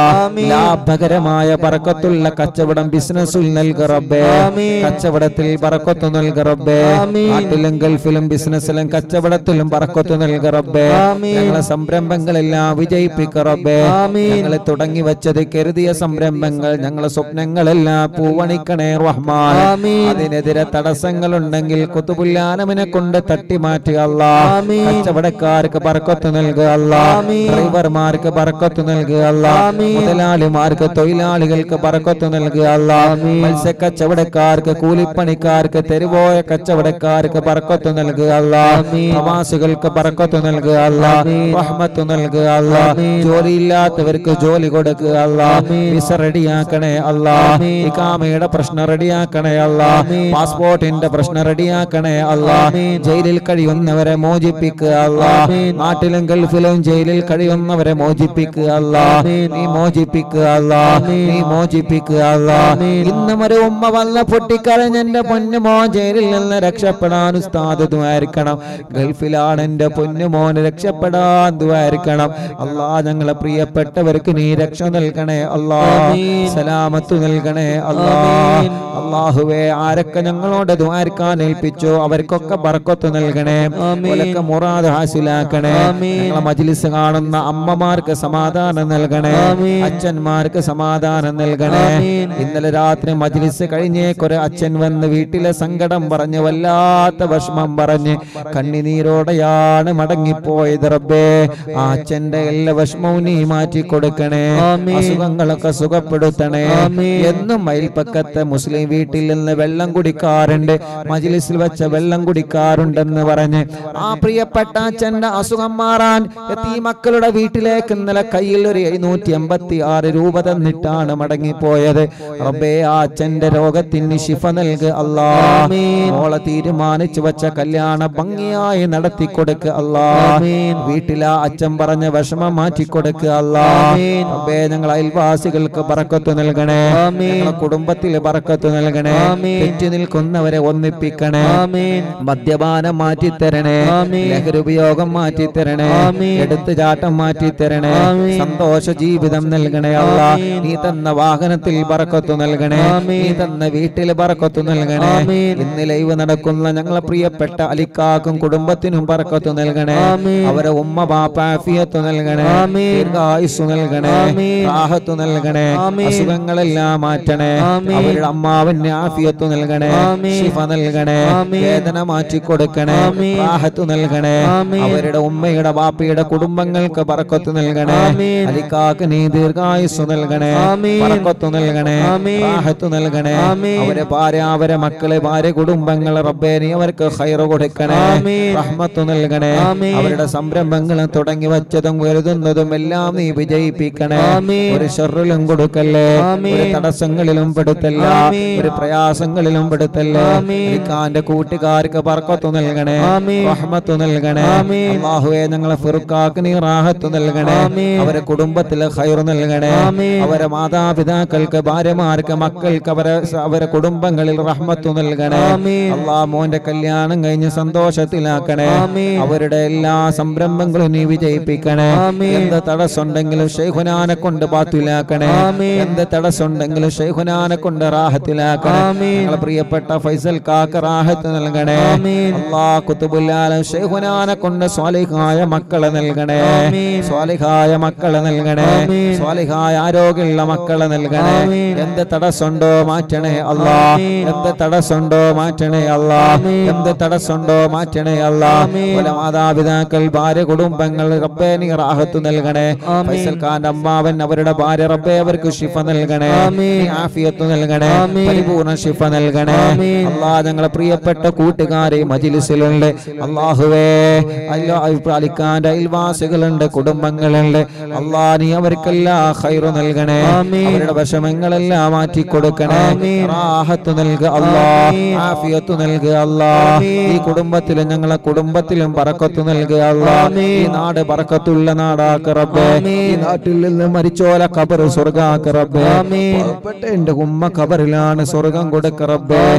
ലാഭകരമായ പറക്കത്തുള്ള കച്ചവടം ബിസിനസ്സിൽ നൽകുക റബ്ബേ കച്ചവടത്തിൽ പറക്കത്ത് നൽകുക റബ്ബേ നാട്ടിലും ഗൾഫിലും ബിസിനസ്സിലും കച്ചവടത്തിലും പറക്കത്ത് നൽകുക റബ്ബേ ഞങ്ങളെ സംരംഭങ്ങളെല്ലാം വിജയിപ്പിക്കുക റബ്ബേ ഞങ്ങളെ തുടങ്ങി വെച്ചത് കരുതിയ സംരംഭങ്ങൾ ഞങ്ങളെ സ്വപ്നങ്ങളെല്ലാം പൂവണിക്കണേ റഹ്മാൻ അതിനെതിരെ തടസ്സങ്ങളുണ്ടെങ്കിൽ കുത്തുബുല്ലാനമിനെ കൊണ്ട് തട്ടി മാറ്റുക അല്ലാ കച്ചവടക്കാർക്ക് പറക്കത്ത് നൽകുക അല്ലാ ഡ്രൈവർമാർക്ക് പറക്കത്ത് നൽകുക അല്ലാ മുതലാളിമാർക്ക് തൊഴിലാളികൾക്ക് പറക്കത്ത് നൽകുക അല്ലാ മത്സ്യ കച്ചവടക്കാർക്ക് കൂലിപ്പണിക്കാർക്ക് തെരുവോയ കച്ചവടക്കാർക്ക് പറക്കത്ത് നൽകുക അല്ലാ പ്രവാസികൾക്ക് പറക്കത്ത് നൽകുക അല്ലാ റഹ്മത്ത് നൽകുക അല്ലാ ജോലിയില്ലാത്തവർക്ക് ജോലി കൊടുക്കുക അല്ലാ വിസ റെഡിയാക്കണേ അല്ലാ ഇക്കാമയുടെ പ്രശ്നം റെഡിയാക്കണേ അല്ലാ പാസ്പോർട്ടിന്റെ പ്രശ്നം റെഡിയാക്കണേ അല്ലാ ജയിലിൽ കഴിയുന്നവരെ മോചിപ്പിക്കുക അല്ലാ നാട്ടിലും ഗൾഫിലും ജയിലിൽ കഴിയുന്നവരെ മോചിപ്പിക്കുക അല്ലാ നീ മോചിപ്പിക്കുക അല്ലാ നീ മോചിപ്പിക്കുക അല്ലാ ഇന്നും ഒരു ഉമ്മ വന്ന പൊട്ടിക്കരഞ്ഞ എന്റെ പൊന്നുമോ ജയിലിൽ നിന്ന് രക്ഷപ്പെടാൻ ഉസ്താദ് ദ്വാരിക്കണം ഗൾഫിലാണ് എന്റെ പൊന്നുമോന് രക്ഷപ്പെടാൻ ദ്വാരിക്കണം അല്ലാ ഞങ്ങളെ പ്രിയപ്പെട്ടവർക്ക് നീ രക്ഷ നൽകണേ അല്ലാ സലാമത്ത് നൽകണേ അല്ലാ അള്ളാഹുവേ ആരൊക്കെ ഞങ്ങളോട് ദ്വാരിക്കാൻ ഏൽപ്പിച്ചോ അവർക്കൊക്കെ ബർക്കത്ത് നൽകണേ ഓലൊക്കെ മുറാദ് ഹാസിലാക്കണേ ഞങ്ങളെ മജ്ലിസ് കാണുന്ന അമ്മമാർക്ക് സമാധാനം നൽകണേ അച്ഛന്മാർക്ക് സമാധാനം നൽകണേ ഇന്നലെ രാത്രി മജ്ലിസ് കഴിഞ്ഞേക്കൊരു അച്ഛൻ വന്ന് വീട്ടിലെ സങ്കടം പറഞ്ഞ് വല്ലാത്ത വിഷമം പറഞ്ഞ് കണ്ണിനീരോടെയാണ് മടങ്ങിപ്പോയത് റബ്ബേ ആ അച്ഛന്റെ എല്ലാ വിഷമവും നീ മാറ്റി കൊടുക്കണേ അസുഖങ്ങളൊക്കെ സുഖപ്പെടുത്തണേ എന്നും മയിൽപ്പക്കത്തെ മുസ്ലിം വീട്ടിൽ നിന്ന് വെള്ളം കുടിക്കാറുണ്ട് മജ്ലിസിൽ വെച്ച വെള്ളം കുടിക്കാറുണ്ടെന്ന് പറഞ്ഞ് ആ പ്രിയപ്പെട്ട അച്ഛന്റെ അസുഖം മാറാൻ ഈ മക്കളുടെ വീട്ടിലേക്ക് ഇന്നലെ കയ്യിൽ ഒരു എഴുന്നൂറ്റി എൺപത്തി ആറ് രൂപ തന്നിട്ടാണ് മടങ്ങിപ്പോയത് റബ്ബേ ആ അച്ഛന്റെ രോഗത്തിന് ശിഫ നൽകുക അല്ലാ മോളെ തീരുമാനിച്ചു വെച്ച കല്യാണ ഭംഗിയായി നടത്തി കൊടുക്കുക അല്ലാ വീട്ടിലെ ആ അച്ഛൻ പറഞ്ഞ വിഷമം മാറ്റി കൊടുക്കുക അല്ലാ റബ്ബേ ഞങ്ങൾ അയൽവാസികൾക്ക് പറക്കത്ത് നൽകണേ ഞങ്ങളെ കുടുംബത്തിൽ പറക്കത്ത് നൽകണേ തെറ്റി നിൽക്കുന്നവരെ ഒന്നിപ്പിക്കണേ മദ്യപാനം മാറ്റി തരണേ ലഹരി ഉപയോഗം മാറ്റി തരണേ എടുത്തു ചാട്ടം മാറ്റി തരണേ സന്തോഷ ജീവിതം നൽകണേ അല്ല നീ തന്ന വാഹനത്തിൽ പറക്കത്തു നൽകണേ നീ തന്ന വീട്ടിൽ പറക്കത്തു നൽകണേ ഇന്ന് ലൈവ് നടക്കുന്ന ഞങ്ങളെ പ്രിയപ്പെട്ട അലിക്കാക്കും കുടുംബത്തിനും പറക്കത്തു നൽകണേ അവരെ ഉമ്മ ബാപ്പ ആഫിയത്ത് നൽകണേ ദീർഘായുസ് നൽകണേ റാഹത്ത് നൽകണേ അസുഖങ്ങളെല്ലാം മാറ്റണേ അവരുടെ അമ്മാവന് ആഫിയത്ത് നൽകണേ ശിഫ നൽകണേ വേദന മാറ്റി കൊടുക്കണേ റാഹത്ത് നൽകണേ അവരുടെ ഉമ്മയുടെ ബാപ്പയുടെ കുടുംബങ്ങൾക്ക് പറക്കത്ത് നൽകണേ അലിക്കാക്ക് നീ ദീർഘായുസ് നൽകണേ പറക്കത്ത് നൽകണേ റാഹത്ത് നൽകണേ അവരെ ഭാര്യ അവരെ മക്കളെ ഭാര്യ കുടുംബങ്ങളെ റബ്ബേ നീ അവർക്ക് ഹൈറ് കൊടുക്കണേ റഹ്മത്ത് നൽകണേ അവരുടെ സംരംഭങ്ങൾ തുടങ്ങി വച്ചതും വരുതുന്നതും എല്ലാം നീ വിജയിപ്പിക്കണേ ഒരു ഷെറിലും കൊടുക്കല്ലേ ഒരു തടസ്സങ്ങളിലും പെടുത്തല്ല ഒരു പ്രയാസങ്ങളിലും പെടുത്തല്ല ഇക്കാന്റെ കൂട്ടുകാർക്ക് പറക്കത്തു നൽകണേ റഹ്മത്ത് നൽകണേ അള്ളാഹുവെ ഞങ്ങളെ ഫിറുക്കാക്ക് നീ റാഹത്ത് നൽകണേ അവരെ കുടുംബത്തിലെ ഹൈർ നൽകണേ അവരെ മാതാപിതാക്കൾക്ക് ഭാര്യമാർക്ക് മക്കൾക്ക് അവരെ അവരെ കുടുംബങ്ങളിൽ റഹ്മത്ത് നൽകണേ അള്ളാ മോന്റെ കല്യാണം കഴിഞ്ഞ് സന്തോഷത്തിലാക്കണേ അവരുടെ എല്ലാ സംരംഭങ്ങളും നീ വിജയിപ്പിക്കണേ എന്ത് തടസ്സമുണ്ടെങ്കിലും ഷെയ്ഖുനാനെ കൊണ്ട് ബാത്തുലാക്കണേ എന്ത് തടസ്സമുണ്ടെങ്കിലും ഷെയ്ഖുനാനെ കൊണ്ട് റാഹത്തിലാക്കണേ ഞങ്ങളെ പ്രിയപ്പെട്ട ഫൈസൽ കാക്ക റാഹത്ത് നൽകണേ അള്ളാ കുത്തുബുല്ലാലും ഷെയ്ഖുനാനെ കൊണ്ട് സ്വാലിഹായ മക്കളെ നൽകണേ സ്വാലിഹായ മക്കളെ നൽകണേ സ്വാലിഹായ ആരോഗ്യമുള്ള മക്കളെ നൽകണേ എന്ത് തടസ്സമുണ്ടോ മാറ്റണേ അല്ലാ എന്ത് തടസ്സമുണ്ടോ മാറ്റണേ അല്ലാ എന്ത് തടസ്സമുണ്ടോ മാറ്റണേ അല്ലാ പോലെ മാതാപിതാക്കൾ ഭാര്യ കുടുംബങ്ങൾ റബ്ബേ നീ റാഹത്ത് നൽകണേ ഫൈസൽ ഖാന്റെ അമ്മാവൻ അവരുടെ ഭാര്യ റബ്ബേ അവർക്ക് ഷിഫ നൽകണേ നീ ആഫിയത്ത് നൽകണേ പരിപൂർണ ഷിഫ നൽകണേ അല്ലാ ഞങ്ങളെ പ്രിയപ്പെട്ട കൂട്ടുകാരെ മജിലിസിലുണ്ട് അള്ളാഹുവേ അല്ലാ അലിക്കാന്റെ അയൽവാസികളുണ്ട് കുടുംബങ്ങളുണ്ട് അല്ലാ നീ അവർക്കെല്ലാം ഹൈറു നൽകണേ അവരുടെ വിഷമങ്ങളെല്ലാം മാറ്റി കൊടുക്കണേ റാഹത്ത് നൽകുക അല്ലാ ആഫിയത്ത് നൽകുക അല്ലാ ഈ കുടുംബത്തിലും ഞങ്ങളെ കുടുംബത്തിലും പറക്കത്ത് നൽകുക അല്ലാ ഈ നാട് പറക്കത്തുള്ള നാടാക്ക് റബ്ബേ ഈ നാട്ടിൽ നിന്ന് മരിച്ചോല കബർ സ്വർഗാക്ക് റബ്ബേ പാവപ്പെട്ട എന്റെ ഉമ്മ കബറിലാണ് സ്വർഗം കൊടുക്ക റബ്ബേ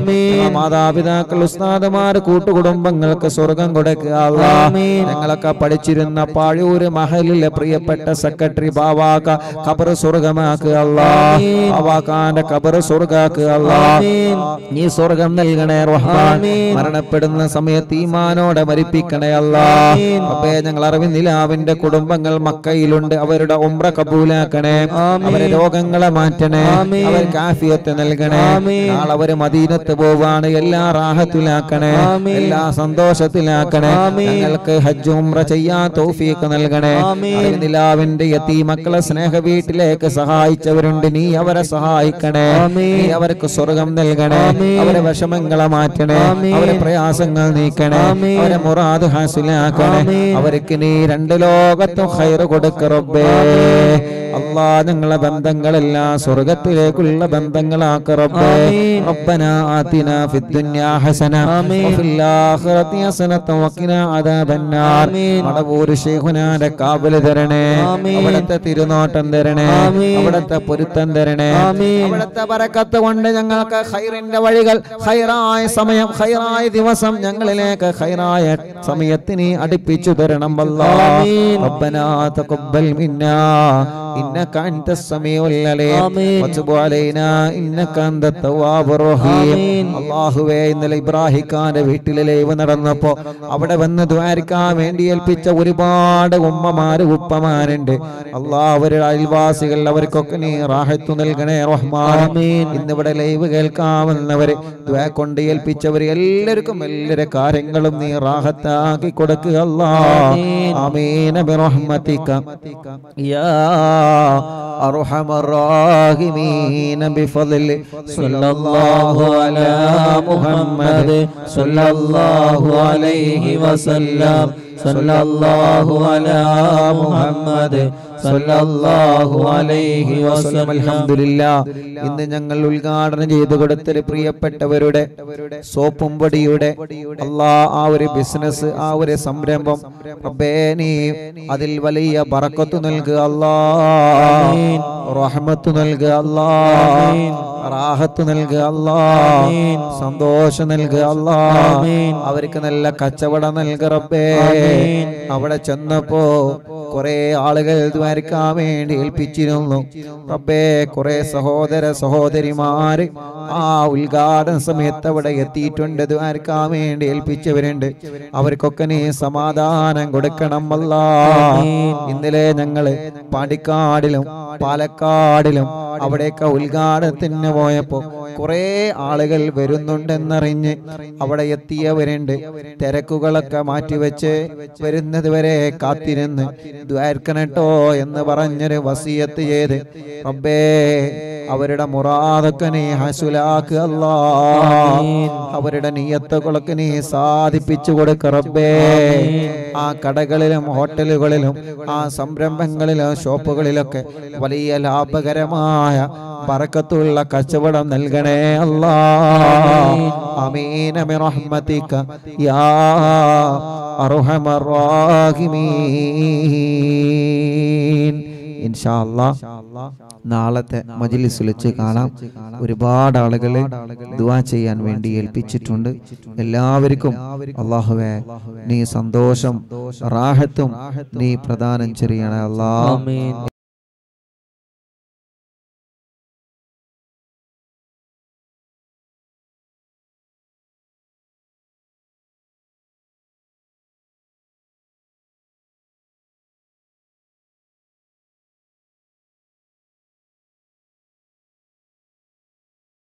ഞങ്ങളെ മാതാപിതാക്കൾ ഉസ്താദുമാർ കൂട്ടുകുടുംബങ്ങൾക്ക് സ്വർഗം കൊടുക്കുക അല്ലാ ഞങ്ങളൊക്കെ പഠിച്ചിരുന്ന പാഴൂര് മഹലിലെ പ്രിയപ്പെട്ട സെക്രട്ടറി ബാവാക്ക ഖബർ സ്വർഗമാക്കുക അല്ലാ ബാവാക്കാന്റെ ഖബർ സ്വർഗാക്കുക അല്ലാ നീ സ്വർഗം നൽകണേ റഹ്മാൻ മരണപ്പെടുന്ന സമയത്ത് ഈമാനോടെ മരിപ്പിക്കണേ അല്ലാ അപ്പേ ഞങ്ങൾ അറിവിന്ദിലാവിന്റെ കുടുംബങ്ങൾ മക്കയിലുണ്ട് അവരുടെ ഉംറ കബൂലാക്കണേ അവരെ രോഗങ്ങളെ മാറ്റണേ അവർക്ക് ആഫിയത്ത് നൽകണേ നാളെ അവര് മദീനത്ത് പോവാണ് എല്ലാ റാഹത്തിലാക്കണേ എല്ലാ സന്തോഷത്തിലാക്കണേ ഞങ്ങൾക്ക് ഹജ്ജ് ഉംറ ചെയ്യാൻ തൗഫീഖ് നൽകണേ അറിവിന്ദിലാവിന്റെ യത്തീ മക്കളെ സ്നേഹ വീട്ടിലേക്ക് സഹായിച്ചവരുണ്ട് നീ അവരെ സഹായിക്കണേ നീ അവർക്ക് സ്വർഗം നൽകണേ അവരെ വിഷമങ്ങളെ മാറ്റണേ അവരെ പ്രയാസങ്ങൾ നീക്കണേ അവരെ മുറാദ് ഹാസിലാക്കണേ അവർക്ക് നീ രണ്ട് ലോകത്തും ഹൈർ കൊടുക്കറബേ അള്ളാ ഞങ്ങളെ ബന്ധങ്ങളെല്ലാം സ്വർഗത്തിലേക്കുള്ള ബന്ധങ്ങളാക്ക റബ്ബേ റബ്ബന ആതിന ഫിദ്ദുന്യാ ഹസന വഫിൽ ആഖിറതി ഹസനത വഖിന അദാബന്നാർ മടവൂർ ശൈഖുനാന്റെ കാവല് തരണേ അവിടുത്തെ തിരുനോട്ടം തരണേ അവിടുത്തെ പൊരുത്തം തരണേ അവിടുത്തെ ബറക്കത്ത് കൊണ്ട് ഞങ്ങൾക്ക് ഖൈറിന്റെ വഴികൾ ഖൈറായ സമയം ഖൈറായ ദിവസം ഞങ്ങളിലേക്ക് ഖൈറായ സമയത്തിന് അടുപ്പിച്ചു തരണം അല്ലാ റബ്ബന തഖബ്ബൽ മിന്നാ إنك أنت السميع العليم وتب علينا إنك أنت التواب الرحيم അള്ളാഹുവേ ഇന്നലെ ഇബ്രാഹിം ഖാന്റെ വീട്ടിലെ ലൈവ് നടന്നപ്പോ അവിടെ വന്ന് ദ്വാരിക്കാൻ വേണ്ടി ഏൽപ്പിച്ച ഒരുപാട് ഉമ്മമാര് ഉപ്പമാരുണ്ട് അള്ളാഹ് അവരുടെ അയൽവാസികൾ അവർക്കൊക്കെ നീ റാഹത്തു നൽകണേ റഹ്മാൻ ഇന്നിവിടെ ലൈവ് കേൾക്കാമെന്നവര് ദ്വാ കൊണ്ട് ഏൽപ്പിച്ചവര് എല്ലാവർക്കും എല്ലാവരുടെ കാര്യങ്ങളും നീ റാഹത്താക്കി കൊടുക്കുക അല്ലാ ആമീന ബിറഹ്മതിക യാ أرحم الراحمين بفضل صلى الله على محمد صلى الله عليه وسلم صلى الله على محمد صلى الله عليه وسلم الحمد لله ഇന്ന് ഞങ്ങൾ ഉദ്ഘാടനം ചെയ്തു കൊടുത്തൊരു പ്രിയപ്പെട്ടവരുടെ സോപ്പും പൊടിയുടെ അല്ലാ ആ ഒരു ബിസിനസ് ആ ഒരു സംരംഭം റബ്ബേ നീ അതിൽ വലിയ ബറക്കത്ത് നൽകുക അല്ലാ റഹ്മത്ത് നൽകുക അല്ലാ റാഹത്ത് നൽകുക അല്ലാ സന്തോഷം നൽകുക അല്ലാ അവർക്ക് നല്ല കച്ചവടം നൽകുക റബ്ബേ അവിടെ ചെന്നപ്പോ കുറെ ആളുകൾ ദ്വാരിക്കാൻ വേണ്ടി ഏൽപ്പിച്ചിരുന്നു റബ്ബേ കുറെ സഹോദര സഹോദരിമാര് ആ ഉദ്ഘാടന സമയത്ത് അവിടെ എത്തിയിട്ടുണ്ട് ദ്വാരിക്കാൻ വേണ്ടി ഏൽപ്പിച്ചവരുണ്ട് അവർക്കൊക്കെ നീ സമാധാനം കൊടുക്കണം അല്ല ഇന്നലെ ഞങ്ങള് പാണ്ടിക്കാടിലും പാലക്കാടിലും അവിടെയൊക്കെ ഉദ്ഘാടനത്തിന് പോയപ്പോ കുറെ ആളുകൾ വരുന്നുണ്ടെന്നറിഞ്ഞ് അവിടെ എത്തിയവരുണ്ട് തിരക്കുകളൊക്കെ മാറ്റിവെച്ച് വരുന്നത് വരെ കാത്തിരുന്ന് ദ്വാർക്കണട്ടോ എന്ന് പറഞ്ഞൊരു വസീയത്ത് ചെയ്ത് റബ്ബേ അവരുടെ മുറാദൊക്കെ നീ ഹസുലാക്കുക അല്ലാ അവരുടെ നീയത്തുകളൊക്കെ നീ സാധിപ്പിച്ചു കൊടുക്ക റബ്ബേ ആ കടകളിലും ഹോട്ടലുകളിലും ആ സംരംഭങ്ങളിലും ഷോപ്പുകളിലൊക്കെ വലിയ ലാഭകരമായ പറക്കത്തുള്ള കച്ചവടം നൽകണേ അല്ലാ അമീന ബിറഹ്മതിക യാ അർഹമർ റാഹിമീൻ ഇൻഷാ അല്ലാ നാളത്തെ മജിലിസിൽ വെച്ച് കാണാം ഒരുപാട് ആളുകളെ ദുആ ചെയ്യാൻ വേണ്ടി ഏൽപ്പിച്ചിട്ടുണ്ട് എല്ലാവർക്കും അള്ളാഹുവേ നീ സന്തോഷം റാഹത്തും നീ പ്രദാനം ചെയ്യണേ അല്ലാ